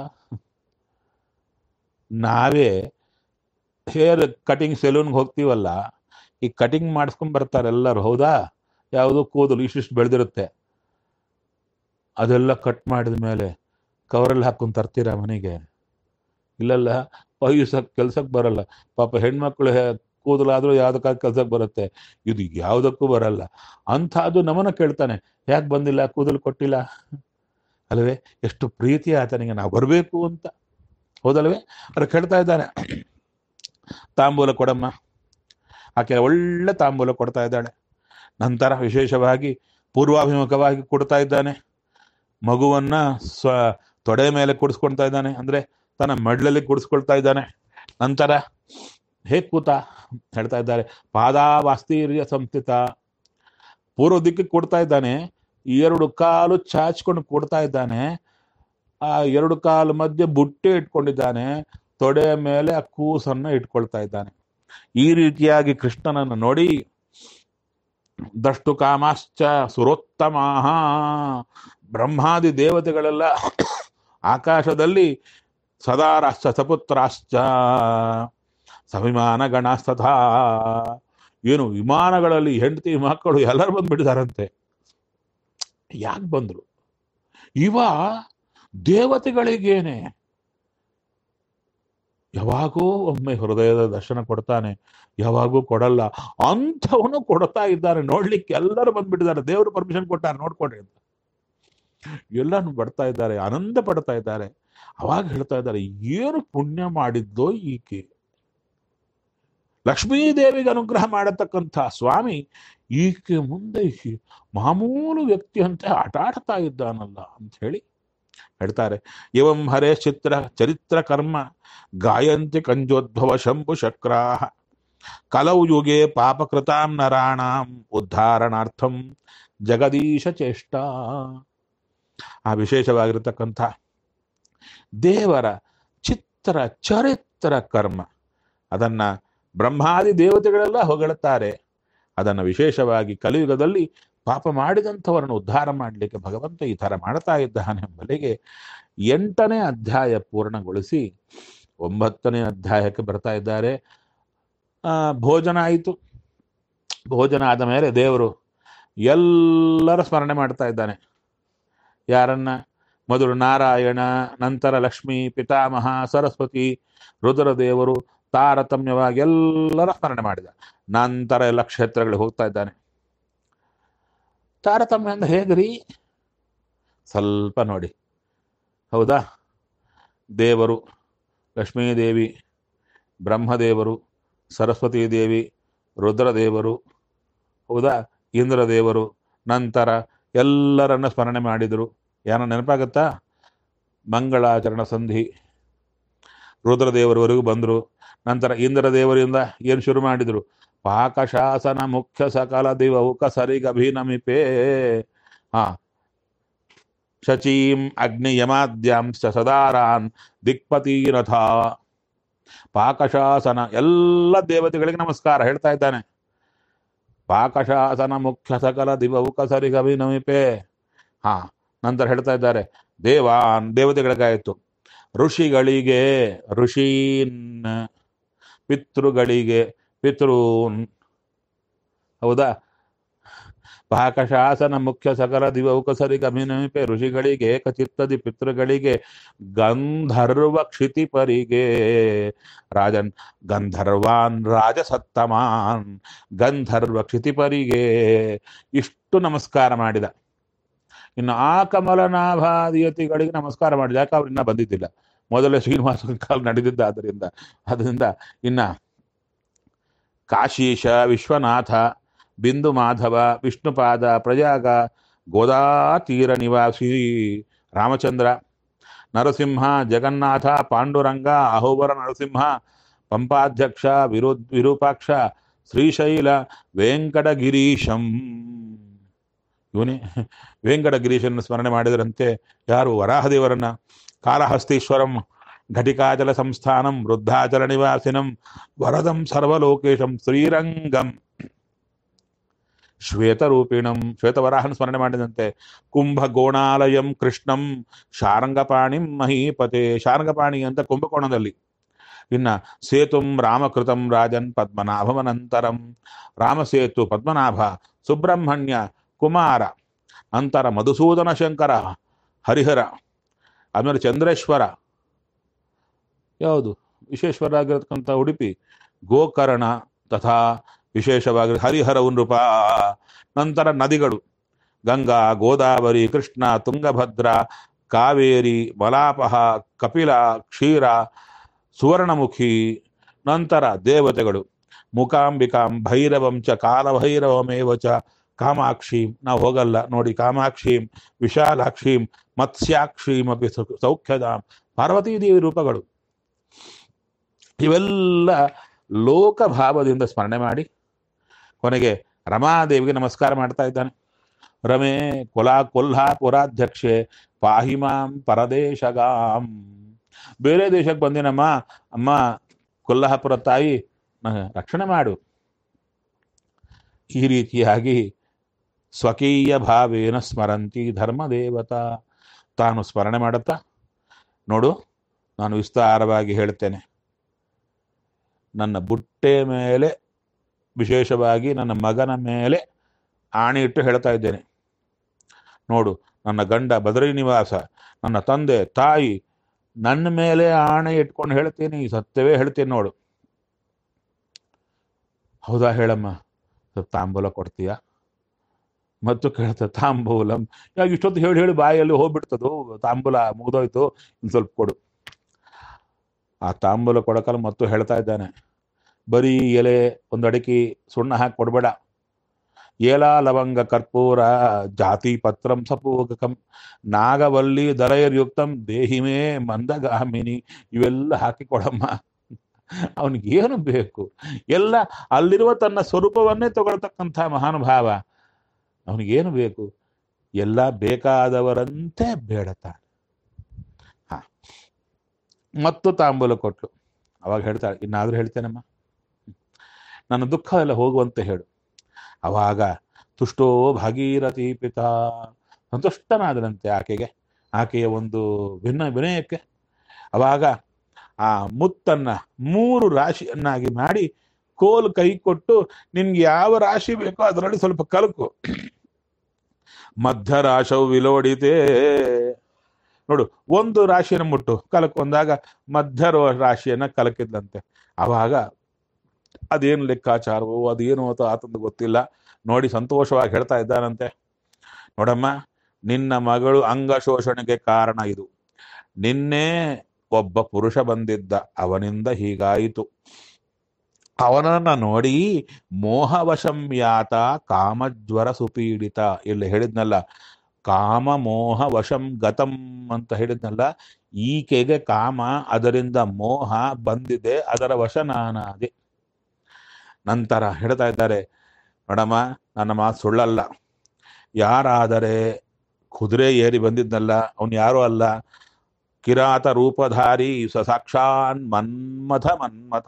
ನಾವೇ ಹೇರ್ ಕಟಿಂಗ್ ಸೆಲೂನ್ಗೆ ಹೋಗ್ತೀವಲ್ಲ ಈ ಕಟಿಂಗ್ ಮಾಡಿಸ್ಕೊಂಡ್ ಬರ್ತಾರೆ ಎಲ್ಲರೂ ಹೌದಾ ಯಾವುದು ಕೂದಲು ಇಷ್ಟಿಷ್ಟು ಬೆಳೆದಿರುತ್ತೆ ಅದೆಲ್ಲ ಕಟ್ ಮಾಡಿದ ಮೇಲೆ ಕವರಲ್ಲಿ ಹಾಕೊಂಡು ತರ್ತೀರಾ ಮನೆಗೆ ಇಲ್ಲಲ್ಲ ವಯಸ್ಸಕ್ಕೆ ಕೆಲ್ಸಕ್ಕೆ ಬರಲ್ಲ ಪಾಪ ಹೆಣ್ಮಕ್ಳು ಹೆ- ಕೂದಲಾದ್ರೂ ಯಾವ್ದಕ್ಕಾಗಿ ಕೆಲ್ಸಕ್ಕೆ ಬರುತ್ತೆ ಇದು ಯಾವುದಕ್ಕೂ ಬರಲ್ಲ ಅಂಥದ್ದು ನಮ್ಮನ್ನ ಕೇಳ್ತಾನೆ ಯಾಕೆ ಬಂದಿಲ್ಲ ಕೂದಲು ಕೊಟ್ಟಿಲ್ಲ ಅಲ್ವೇ ಎಷ್ಟು ಪ್ರೀತಿ ಆತನಿಗೆ ನಾವು ಬರಬೇಕು ಅಂತ ಹೌದಲ್ವೇ ಅವ್ರು ಕೇಳ್ತಾ ಇದ್ದಾನೆ ತಾಂಬೂಲ ಕೊಡಮ್ಮ ಆಕೆ ಒಳ್ಳೆ ತಾಂಬೂಲ ಕೊಡ್ತಾ ಇದ್ದಾಳೆ ನಂತರ ವಿಶೇಷವಾಗಿ ಪೂರ್ವಾಭಿಮುಖವಾಗಿ ಕೊಡ್ತಾ ಇದ್ದಾನೆ ಮಗುವನ್ನ ಸ್ವ ತೊಡೆ ಮೇಲೆ ಕೂಡಿಸ್ಕೊಳ್ತಾ ಇದ್ದಾನೆ ಅಂದ್ರೆ ತನ್ನ ಮಡ್ಲಲ್ಲಿ ಕೂಡಿಸ್ಕೊಳ್ತಾ ಇದ್ದಾನೆ ನಂತರ ಹೇಗ್ ಕೂತ ಹೇಳ್ತಾ ಇದ್ದಾರೆ ಪಾದಾವಾಸ್ತೀರ್ಯ ಸಂಸ್ಥಿತ ಪೂರ್ವ ದಿಕ್ಕಿಗೆ ಕೊಡ್ತಾ ಇದ್ದಾನೆ ಎರಡು ಕಾಲು ಚಾಚ್ಕೊಂಡು ಕೊಡ್ತಾ ಇದ್ದಾನೆ ಆ ಎರಡು ಕಾಲು ಮಧ್ಯೆ ಬುಟ್ಟೆ ಇಟ್ಕೊಂಡಿದ್ದಾನೆ ತೊಡೆಯ ಮೇಲೆ ಆ ಕೂಸನ್ನ ಇಟ್ಕೊಳ್ತಾ ಇದ್ದಾನೆ ಈ ರೀತಿಯಾಗಿ ಕೃಷ್ಣನನ್ನು ನೋಡಿ ದಷ್ಟು ಕಾಮಾಶ್ಚ ಸುರೋತ್ತಮಾಹ ಬ್ರಹ್ಮಾದಿ ದೇವತೆಗಳೆಲ್ಲ ಆಕಾಶದಲ್ಲಿ ಸದಾರಾಶ್ಚ ಸಪುತ್ರಾಶ್ಚ ಸವಿಮಾನ ಗಣಸ್ತಥಾ ಏನು ವಿಮಾನಗಳಲ್ಲಿ ಹೆಂಡತಿ ಮಕ್ಕಳು ಎಲ್ಲರೂ ಬಂದ್ಬಿಟ್ಟಿದಾರಂತೆ ಯಾಕೆ ಬಂದ್ರು ಇವ ದೇವತೆಗಳಿಗೇನೆ ಯಾವಾಗೋ ಒಮ್ಮೆ ಹೃದಯದ ದರ್ಶನ ಕೊಡ್ತಾನೆ ಯಾವಾಗೂ ಕೊಡಲ್ಲ ಅಂಥವನು ಕೊಡ್ತಾ ಇದ್ದಾನೆ ನೋಡ್ಲಿಕ್ಕೆ ಎಲ್ಲರೂ ಬಂದ್ಬಿಟ್ಟಿದ್ದಾರೆ ದೇವರು ಪರ್ಮಿಷನ್ ಕೊಟ್ಟಾರೆ ನೋಡ್ಕೊಡ್ರಿ ಅಂತ ಎಲ್ಲಾನು ಬರ್ತಾ ಇದ್ದಾರೆ ಆನಂದ ಪಡ್ತಾ ಇದ್ದಾರೆ ಅವಾಗ ಹೇಳ್ತಾ ಇದ್ದಾರೆ ಏನು ಪುಣ್ಯ ಮಾಡಿದ್ದೋ ಈಕೆ ಲಕ್ಷ್ಮೀದೇವಿಗೆ ಅನುಗ್ರಹ ಮಾಡತಕ್ಕಂಥ ಸ್ವಾಮಿ ಈಕೆ ಮುಂದೆ ಈ ಮಾಮೂಲು ವ್ಯಕ್ತಿ ಅಂತ ಆಟ ಆಡ್ತಾ ಇದ್ದಾನಲ್ಲ ಅಂತ ಹೇಳಿ ಹೇಳ್ತಾರೆ ಇವಂ ಹರೇ ಚಿತ್ರ ಚರಿತ್ರ ಕರ್ಮ ಗಾಯಂತಿ ಕಂಜೋದ್ಭವ ಶಂಭು ಶಕ್ರಾಹ ಕಲೌ ಯುಗೆ ಪಾಪಕೃತಾಂ ನರಾಣಾಂ ಉದ್ಧಾರಣಾರ್ಥಂ ಜಗದೀಶ ಚೇಷ್ಟ ಆ ವಿಶೇಷವಾಗಿರತಕ್ಕಂಥ ದೇವರ ಚಿತ್ರ ಪವಿತ್ರ ಚರಿತ್ರ ಕರ್ಮ ಅದನ್ನ ಬ್ರಹ್ಮಾದಿ ದೇವತೆಗಳೆಲ್ಲ ಹೊಗಳುತ್ತಾರೆ ಅದನ್ನು ವಿಶೇಷವಾಗಿ ಕಲಿಯುಗದಲ್ಲಿ ಪಾಪ ಮಾಡಿದಂಥವರನ್ನು ಉದ್ಧಾರ ಮಾಡಲಿಕ್ಕೆ ಭಗವಂತ ಈ ಥರ ಮಾಡ್ತಾ ಇದ್ದಾನೆ ಎಂಬಲಿಗೆ ಎಂಟನೇ ಅಧ್ಯಾಯ ಪೂರ್ಣಗೊಳಿಸಿ ಒಂಬತ್ತನೇ ಅಧ್ಯಾಯಕ್ಕೆ ಬರ್ತಾ ಇದ್ದಾರೆ ಆ, ಭೋಜನ ಆಯಿತು ಭೋಜನ ಆದ ಮೇಲೆ ದೇವರು ಎಲ್ಲರ ಸ್ಮರಣೆ ಮಾಡ್ತಾ ಇದ್ದಾನೆ ಯಾರನ್ನ ಮೊದಲು ನಾರಾಯಣ ನಂತರ ಲಕ್ಷ್ಮೀ ಪಿತಾಮಹ ಸರಸ್ವತಿ ರುದ್ರದೇವರು ತಾರತಮ್ಯವಾಗಿ ಎಲ್ಲರ ಸ್ಮರಣೆ ಮಾಡಿದ ನಂತರ ಎಲ್ಲ ಕ್ಷೇತ್ರಗಳಿಗೆ ಹೋಗ್ತಾ ಇದ್ದಾನೆ ತಾರತಮ್ಯ ಅಂದ್ರೆ ಹೇಗ್ರಿ ಸ್ವಲ್ಪ ನೋಡಿ ಹೌದಾ ದೇವರು ಲಕ್ಷ್ಮೀದೇವಿ ಬ್ರಹ್ಮದೇವರು ಸರಸ್ವತೀ ದೇವಿ ರುದ್ರದೇವರು ಹೌದಾ ಇಂದ್ರದೇವರು ನಂತರ ಎಲ್ಲರನ್ನ ಸ್ಮರಣೆ ಮಾಡಿದರು ಏನೋ ನೆನಪಾಗತ್ತಾ ಮಂಗಳಾಚರಣ ಸಂಧಿ ರುದ್ರದೇವರವರೆಗೂ ಬಂದರು ನಂತರ ಇಂದ್ರದೇವರಿಂದ ಏನು ಶುರು ಮಾಡಿದರು ಪಾಕಶಾಸನ ಮುಖ್ಯ ಸಕಲ ದಿವೌಕ ಸರಿಗಭಿನಮಿಪೇ ಹಾ ಶಚೀಂ ಅಗ್ನಿಯಮಾದ್ಯಾಂಶ ಸದಾರಾನ್ ದಿಕ್ಪತೀರಥ ಪಾಕಶಾಸನ ಎಲ್ಲ ದೇವತೆಗಳಿಗೆ ನಮಸ್ಕಾರ ಹೇಳ್ತಾ ಇದ್ದಾನೆ ಪಾಕಶಾಸನ ಮುಖ್ಯ ಸಕಲ ದಿವೌಕ ಸರಿಗಭಿನಮಿಪೇ ಹಾ ನಂತರ ಹೇಳ್ತಾ ಇದ್ದಾರೆ ದೇವಾನ್ ದೇವತೆಗಳಿಗಾಯಿತು ಋಷಿಗಳಿಗೆ ಋಷೀನ್ ಪಿತೃಗಳಿಗೆ ಪಿತೃನ್ ಹೌದಾ ಪಾಕಶಾಸನ ಮುಖ್ಯ ಸಕಲ ದಿವೌಕಸರಿಗೆ ಅಭಿನಮಿಪೆ ಋಷಿಗಳಿಗೆ ಏಕಚಿತ್ತದಿ ಪಿತೃಗಳಿಗೆ ಗಂಧರ್ವ ಕ್ಷಿತಿಪರಿಗೆ ರಾಜನ್ ಗಂಧರ್ವಾನ್ ರಾಜಸತ್ತಮಾನ್ ಗಂಧರ್ವ ಕ್ಷಿತಿಪರಿಗೆ ಇಷ್ಟು ನಮಸ್ಕಾರ ಮಾಡಿದ ಇನ್ನು ಆ ಕಮಲನಾಭಾದಿಯತಿಗಳಿಗೆ ನಮಸ್ಕಾರ ಮಾಡಿದ ಯಾಕೆ ಅವ್ರು ಇನ್ನ ಬಂದಿದ್ದಿಲ್ಲ ಮೊದಲೇ ಶ್ರೀನಿವಾಸ ಕಾಲ ನಡೆದಿದ್ದಾದ್ದರಿಂದ ಅದರಿಂದ ಇನ್ನ ಕಾಶೀಶ ವಿಶ್ವನಾಥ ಬಿಂದು ಮಾಧವ ವಿಷ್ಣುಪಾದ ಪ್ರಯಾಗ ಗೋದಾತೀರ ನಿವಾಸಿ ರಾಮಚಂದ್ರ ನರಸಿಂಹ ಜಗನ್ನಾಥ ಪಾಂಡುರಂಗ ಅಹೋಬರ ನರಸಿಂಹ ಪಂಪಾಧ್ಯಕ್ಷ ವಿರು ವಿರೂಪಾಕ್ಷ ಶ್ರೀಶೈಲ ವೆಂಕಟಗಿರೀಶಂ ಇವನೇ ವೆಂಕಟಗಿರೀಶನ ಸ್ಮರಣೆ ಮಾಡಿದರಂತೆ ಯಾರು ವರಾಹದೇವರನ್ನ ಕಾಲಹಸ್ತೀಶ್ವರಂ ಘಟಿಕಾಚಲ ಸಂಸ್ಥಾನಂ ವೃದ್ಧಾಚಲ ನಿವಾಸಿನಂ ವರದಂ ಸರ್ವಲೋಕೇಶಂ ಶ್ರೀರಂಗಂ ಶ್ವೇತರೂಪಿಣಂ ಶ್ವೇತವರಾಹನ ಸ್ಮರಣೆ ಮಾಡಿದಂತೆ ಕುಂಭಗೋಣಾಲಯಂ ಕೃಷ್ಣಂ ಶಾರಂಗಪಾಣಿಂ ಮಹೀಪತೆ ಶಾರಂಗಪಾಣಿ ಅಂತ ಕುಂಭಕೋಣದಲ್ಲಿ ಇನ್ನ ಸೇತುಂ ರಾಮಕೃತಂ ರಾಜನ್ ಪದ್ಮನಾಭಮನಂತರಂ ರಾಮಸೇತು ಪದ್ಮನಾಭ ಸುಬ್ರಹ್ಮಣ್ಯ ಕುಮಾರ ನಂತರ ಮಧುಸೂದನ ಶಂಕರ ಹರಿಹರ ಆಮೇಲೆ ಚಂದ್ರೇಶ್ವರ ಯಾವುದು ವಿಶೇಷವರಾಗಿರತಕ್ಕಂಥ ಉಡುಪಿ ಗೋಕರ್ಣ ತಥಾ ವಿಶೇಷವಾಗಿ ಹರಿಹರ ನೃಪ ನಂತರ ನದಿಗಳು ಗಂಗಾ ಗೋದಾವರಿ ಕೃಷ್ಣ ತುಂಗಭದ್ರ ಕಾವೇರಿ ಮಲಾಪಹ ಕಪಿಲ ಕ್ಷೀರ ಸುವರ್ಣಮುಖಿ ನಂತರ ದೇವತೆಗಳು ಮುಖಾಂಬಿಕಾಂ ಭೈರವಂ ಚ ಕಾಲಭೈರವಮೇವ ಚ ಕಾಮಾಕ್ಷೀಂ ನಾವು ಹೋಗಲ್ಲ ನೋಡಿ ಕಾಮಾಕ್ಷೀಂ ವಿಶಾಲಾಕ್ಷೀಂ ಮತ್ಸ್ಯಾಕ್ಷೀಂ ಅಪಿ ಸೌ- ಸೌಖ್ಯದಾಂ ಪಾರ್ವತೀದೇವಿ ರೂಪಗಳು ಇವೆಲ್ಲ ಲೋಕಭಾವದಿಂದ ಸ್ಮರಣೆ ಮಾಡಿ ಕೊನೆಗೆ ರಮಾದೇವಿಗೆ ನಮಸ್ಕಾರ ಮಾಡ್ತಾ ಇದ್ದಾನೆ ರಮೇ ಕೊಲಾ ಕೊಲ್ಹಾಪುರಾಧ್ಯಕ್ಷೆ ಪಾಹಿಮಾಂ ಪರದೇಶಗಾಂ ಬೇರೆ ದೇಶಕ್ಕೆ ಬಂದಿನಮ್ಮ ಅಮ್ಮ ಕೊಲ್ಹಾಪುರ ತಾಯಿ ನ- ರಕ್ಷಣೆ ಮಾಡು ಈ ರೀತಿಯಾಗಿ ಸ್ವಕೀಯ ಭಾವೇನ ಸ್ಮರಂತಿ ಧರ್ಮದೇವತಾ ತಾನು ಸ್ಮರಣೆ ಮಾಡುತ್ತಾ ನೋಡು ನಾನು ವಿಸ್ತಾರವಾಗಿ ಹೇಳ್ತೇನೆ ನನ್ನ ಬುಟ್ಟೆ ಮೇಲೆ ವಿಶೇಷವಾಗಿ ನನ್ನ ಮಗನ ಮೇಲೆ ಆಣೆ ಇಟ್ಟು ಹೇಳ್ತಾ ಇದ್ದೇನೆ ನೋಡು ನನ್ನ ಗಂಡ ಬದರಿ ನಿವಾಸ ನನ್ನ ತಂದೆ ತಾಯಿ ನನ್ನ ಮೇಲೆ ಆಣೆ ಇಟ್ಕೊಂಡು ಹೇಳ್ತೀನಿ ಸತ್ಯವೇ ಹೇಳ್ತೀನಿ ನೋಡು ಹೌದಾ ಹೇಳಮ್ಮ ಸ್ವಲ್ಪ ತಾಂಬೂಲ ಕೊಡ್ತೀಯಾ ಮತ್ತು ಕೇಳ್ತ ತಾಂಬೂಲಂ ಯಾಕೆ ಇಷ್ಟೊತ್ತು ಹೇಳಿ ಹೇಳಿ ಬಾಯಲ್ಲಿ ಹೋಗ್ಬಿಡ್ತದು ತಾಂಬೂಲ ಮುಗ್ದೋಯ್ತು ಇನ್ನು ಸ್ವಲ್ಪ ಕೊಡು ಆ ತಾಂಬೂಲ ಕೊಡಕಲ್ಲ ಮತ್ತು ಹೇಳ್ತಾ ಇದ್ದಾನೆ ಬರೀ ಎಲೆ ಒಂದು ಅಡಿಕೆ ಸುಣ್ಣ ಹಾಕಿ ಕೊಡಬೇಡ ಏಲ ಲವಂಗ ಕರ್ಪೂರ ಜಾತಿ ಪತ್ರಂ ಸಪೂಗಕಂ ನಾಗವಲ್ಲಿ ದರಯರ್ಯುಕ್ತಂ ದೇಹಿಮೇ ಮಂದಗಾಮಿನಿ ಇವೆಲ್ಲ ಹಾಕಿ ಕೊಡಮ್ಮ ಅವನಿಗೆ ಏನು ಬೇಕು ಎಲ್ಲ ಅಲ್ಲಿರುವ ತನ್ನ ಸ್ವರೂಪವನ್ನೇ ತಗೊಳ್ತಕ್ಕಂಥ ಮಹಾನುಭಾವ ಅವನಿಗೇನು ಬೇಕು ಎಲ್ಲ ಬೇಕಾದವರಂತೆ ಬೇಡತಾನೆ ಹ ಮತ್ತು ತಾಂಬೂಲ ಕೊಟ್ಲು ಅವಾಗ ಹೇಳ್ತಾಳೆ ಇನ್ನಾದ್ರೂ ಹೇಳ್ತೇನಮ್ಮ ನನ್ನ ದುಃಖ ಎಲ್ಲ ಹೋಗುವಂತೆ ಹೇಳು ಅವಾಗ ತುಷ್ಟೋ ಭಾಗೀರಥಿ ಪಿತಾ ಸಂತುಷ್ಟನಾದನಂತೆ ಆಕೆಗೆ ಆಕೆಯ ಒಂದು ಭಿನ್ನ ವಿನಯಕ್ಕೆ ಅವಾಗ ಆ ಮುತ್ತನ್ನ ಮೂರು ರಾಶಿಯನ್ನಾಗಿ ಮಾಡಿ ಕೋಲು ಕೈ ಕೊಟ್ಟು ನಿನ್ಗೆ ಯಾವ ರಾಶಿ ಬೇಕೋ ಅದರಲ್ಲಿ ಸ್ವಲ್ಪ ಕಲಕು ಮಧ್ಯರಾಶವು ವಿಲೋಡಿತೆ ನೋಡು ಒಂದು ರಾಶಿಯನ್ನು ಮುಟ್ಟು ಕಲಕೊಂದಾಗ ಮಧ್ಯ ರೋ- ರಾಶಿಯನ್ನ ಕಲಕಿದ್ದಂತೆ ಅವಾಗ ಅದೇನು ಲೆಕ್ಕಾಚಾರವೋ ಅದೇನು ಅಥವಾ ಆತಂದು ಗೊತ್ತಿಲ್ಲ ನೋಡಿ ಸಂತೋಷವಾಗಿ ಹೇಳ್ತಾ ಇದ್ದಾನಂತೆ ನೋಡಮ್ಮ ನಿನ್ನ ಮಗಳು ಅಂಗ ಶೋಷಣೆಗೆ ಕಾರಣ ಇದು ನಿನ್ನೆ ಒಬ್ಬ ಪುರುಷ ಬಂದಿದ್ದ ಅವನಿಂದ ಹೀಗಾಯಿತು ಅವನನ್ನ ನೋಡಿ ಮೋಹವಶಂ ಯಾತ ಕಾಮಜ್ವರ ಸುಪೀಡಿತ ಇಲ್ಲಿ ಹೇಳಿದ್ನಲ್ಲ ಕಾಮ ಮೋಹ ವಶಂ ಗತಂ ಅಂತ ಹೇಳಿದ್ನಲ್ಲ ಈಕೆಗೆ ಕಾಮ ಅದರಿಂದ ಮೋಹ ಬಂದಿದೆ ಅದರ ವಶ ನಾನಾದೆ ನಂತರ ಹೇಳ್ತಾ ಇದ್ದಾರೆ ನೋಡಮ್ಮ ನನ್ನ ಮಾತು ಸುಳ್ಳಲ್ಲ ಯಾರಾದರೆ ಕುದುರೆ ಏರಿ ಬಂದಿದ್ನಲ್ಲ ಅವನು ಯಾರೂ ಅಲ್ಲ ಕಿರಾತ ರೂಪಧಾರಿ ಸ ಸಾಕ್ಷಾನ್ ಮನ್ಮಥ ಮನ್ಮಥ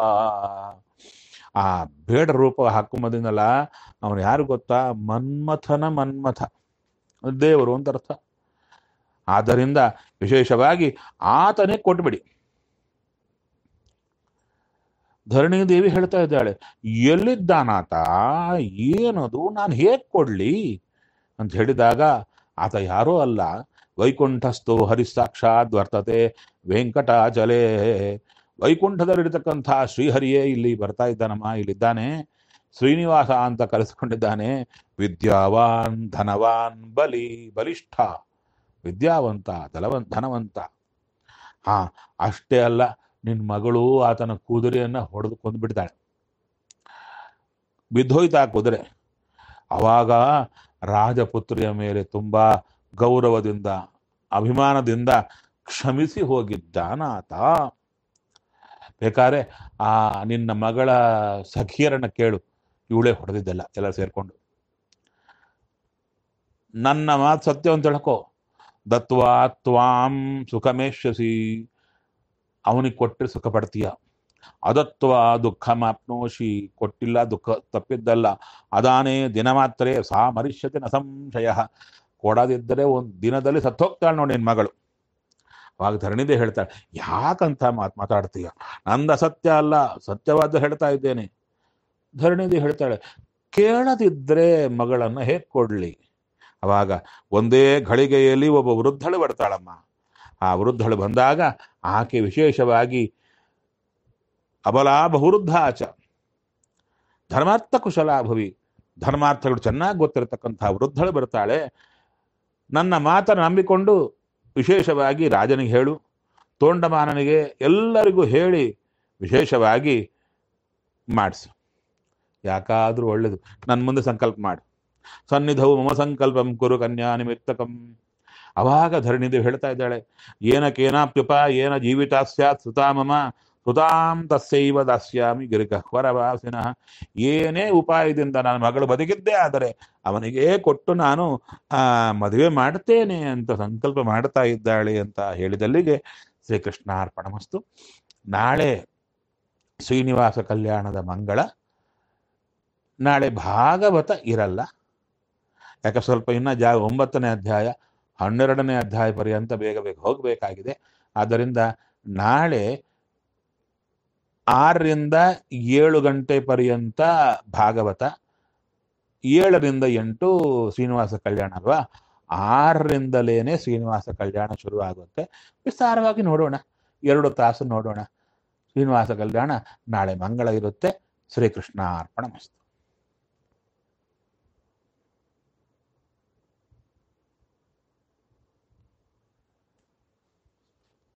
ಆ ಬೇಡ ರೂಪ ಹಾಕೊಂಬಂದಿದ್ನಲ್ಲ ಅವನು ಯಾರು ಗೊತ್ತಾ ಮನ್ಮಥನ ಮನ್ಮಥ ದೇವರು ಅಂತ ಅರ್ಥ ಆದ್ದರಿಂದ ವಿಶೇಷವಾಗಿ ಆತನೇ ಕೊಟ್ಬಿಡಿ ಧರಣಿ ದೇವಿ ಹೇಳ್ತಾ ಇದ್ದಾಳೆ ಎಲ್ಲಿದ್ದಾನಾತ ಏನದು ನಾನು ಹೇಗ್ ಕೊಡ್ಲಿ ಅಂತ ಹೇಳಿದಾಗ ಆತ ಯಾರೋ ಅಲ್ಲ ವೈಕುಂಠಸ್ಥೋ ಹರಿಸಾಕ್ಷಾತ್ ವರ್ತತೆ ವೆಂಕಟಾಚಲೇ ವೈಕುಂಠದಲ್ಲಿರ್ತಕ್ಕಂಥ ಶ್ರೀಹರಿಯೇ ಇಲ್ಲಿ ಬರ್ತಾ ಇದ್ದಾನಮ್ಮ ಇಲ್ಲಿದ್ದಾನೆ ಶ್ರೀನಿವಾಸ ಅಂತ ಕರೆಸ್ಕೊಂಡಿದ್ದಾನೆ ವಿದ್ಯಾವಾನ್ ಧನವಾನ್ ಬಲಿ ಬಲಿಷ್ಠ ವಿದ್ಯಾವಂತ ಧನವಂತ ಧನವಂತ ಹಾ ಅಷ್ಟೇ ಅಲ್ಲ ನಿನ್ ಮಗಳು ಆತನ ಕುದುರೆಯನ್ನ ಹೊಡೆದು ಕೊಂದ್ಬಿಡ್ತಾಳೆ ಬಿದ್ದೋಯ್ತಾ ಆ ಕುದುರೆ ಅವಾಗ ರಾಜಪುತ್ರಿಯ ಮೇಲೆ ತುಂಬಾ ಗೌರವದಿಂದ ಅಭಿಮಾನದಿಂದ ಕ್ಷಮಿಸಿ ಹೋಗಿದ್ದಾನಾತ ಬೇಕಾದ್ರೆ ಆ ನಿನ್ನ ಮಗಳ ಸಖಿಯರನ್ನ ಕೇಳು ಇವಳೇ ಹೊಡೆದಿದ್ದಲ್ಲ ಎಲ್ಲ ಸೇರ್ಕೊಂಡು ನನ್ನ ಮಾತು ಸತ್ಯ ಅಂತ ಹೇಳ್ಕೊ ದತ್ವಾ ತ್ವಾಂ ಸುಖಮೇಶ್ಯಸಿ ಅವನಿಗೆ ಕೊಟ್ಟರೆ ಸುಖ ಪಡ್ತೀಯ ಅದತ್ವ ದುಃಖ ಮಾಪ್ನೋಷಿ ಕೊಟ್ಟಿಲ್ಲ ದುಃಖ ತಪ್ಪಿದ್ದಲ್ಲ ಅದಾನೇ ದಿನ ಮಾತ್ರ ಸಾ ಮರಿಷ್ಯತೆ ನ ಸಂಶಯ ಕೊಡದಿದ್ದರೆ ಒಂದು ದಿನದಲ್ಲಿ ಸತ್ತೋಗ್ತಾಳೆ ನೋಡಿ ನಿನ್ ಮಗಳು ಅವಾಗ ಧರಣಿದೆ ಹೇಳ್ತಾಳೆ ಯಾಕಂತ ಮಾತು ಮಾತಾಡ್ತೀಯ ನಂದ ಸತ್ಯ ಅಲ್ಲ ಸತ್ಯವಾದ ಹೇಳ್ತಾ ಇದ್ದೇನೆ ಧರಣಿದೆ ಹೇಳ್ತಾಳೆ ಕೇಳದಿದ್ರೆ ಮಗಳನ್ನ ಹೇಗ್ ಕೊಡ್ಲಿ ಅವಾಗ ಒಂದೇ ಘಳಿಗೆಯಲ್ಲಿ ಒಬ್ಬ ವೃದ್ಧಳು ಬರ್ತಾಳಮ್ಮ ಆ ವೃದ್ಧಳು ಬಂದಾಗ ಆಕೆ ವಿಶೇಷವಾಗಿ ಅಬಲಾ ಬಹುವೃದ್ಧಾಚ ಧರ್ಮಾರ್ಥ ಕುಶಲಾಭವಿ ಧರ್ಮಾರ್ಥಗಳು ಚೆನ್ನಾಗಿ ಗೊತ್ತಿರತಕ್ಕಂಥ ವೃದ್ಧಳು ಬರ್ತಾಳೆ ನನ್ನ ಮಾತನ್ನು ನಂಬಿಕೊಂಡು ವಿಶೇಷವಾಗಿ ರಾಜನಿಗೆ ಹೇಳು ತೋಂಡಮಾನನಿಗೆ ಎಲ್ಲರಿಗೂ ಹೇಳಿ ವಿಶೇಷವಾಗಿ ಮಾಡಿಸು ಯಾಕಾದ್ರೂ ಒಳ್ಳೇದು ನನ್ನ ಮುಂದೆ ಸಂಕಲ್ಪ ಮಾಡು ಸನ್ನಿಧವು ಮಮ ಸಂಕಲ್ಪಂ ಕುರು ಕನ್ಯಾ ನಿಮಿತ್ತಕಂ ಅವಾಗ ಧರಣಿದೇವಿ ಹೇಳ್ತಾ ಇದ್ದಾಳೆ ಏನ ಕೇನಾಪ್ಯುಪ ಏನ ಜೀವಿತ ಸ್ಯಾತ್ ಸುತಾ ಮಮ ಸುತಾಂ ತಸ್ಯೈವ ದಾಸ್ಯಾಮಿ ಗಿರಿಕಹ್ವರವಾಸಿನಃ ಏನೇ ಉಪಾಯದಿಂದ ನನ್ನ ಮಗಳು ಬದುಕಿದ್ದೇ ಆದರೆ ಅವನಿಗೆ ಕೊಟ್ಟು ನಾನು ಆ ಮದುವೆ ಮಾಡ್ತೇನೆ ಅಂತ ಸಂಕಲ್ಪ ಮಾಡ್ತಾ ಇದ್ದಾಳೆ ಅಂತ ಹೇಳಿದಲ್ಲಿಗೆ ಶ್ರೀಕೃಷ್ಣಾರ್ಪಣಮಸ್ತು ನಾಳೆ ಶ್ರೀನಿವಾಸ ಕಲ್ಯಾಣದ ಮಂಗಳ ನಾಳೆ ಭಾಗವತ ಇರಲ್ಲ ಯಾಕೆ ಸ್ವಲ್ಪ ಇನ್ನ ಜಾ ಒಂಬತ್ತನೇ ಅಧ್ಯಾಯ ಹನ್ನೆರಡನೇ ಅಧ್ಯಾಯ ಪರ್ಯಂತ ಬೇಗ ಬೇಗ ಹೋಗಬೇಕಾಗಿದೆ ಆದ್ದರಿಂದ ನಾಳೆ ಆರರಿಂದ ಏಳು ಗಂಟೆ ಪರ್ಯಂತ ಭಾಗವತ ಏಳರಿಂದ ಎಂಟು ಶ್ರೀನಿವಾಸ ಕಲ್ಯಾಣ ಅಲ್ವಾ ಆರರಿಂದಲೇನೆ ಶ್ರೀನಿವಾಸ ಕಲ್ಯಾಣ ಶುರು ಆಗುತ್ತೆ ವಿಸ್ತಾರವಾಗಿ ನೋಡೋಣ ಎರಡು ತಾಸು ನೋಡೋಣ ಶ್ರೀನಿವಾಸ ಕಲ್ಯಾಣ ನಾಳೆ ಮಂಗಳ ಇರುತ್ತೆ ಶ್ರೀಕೃಷ್ಣ ಅರ್ಪಣ ಮಸ್ತು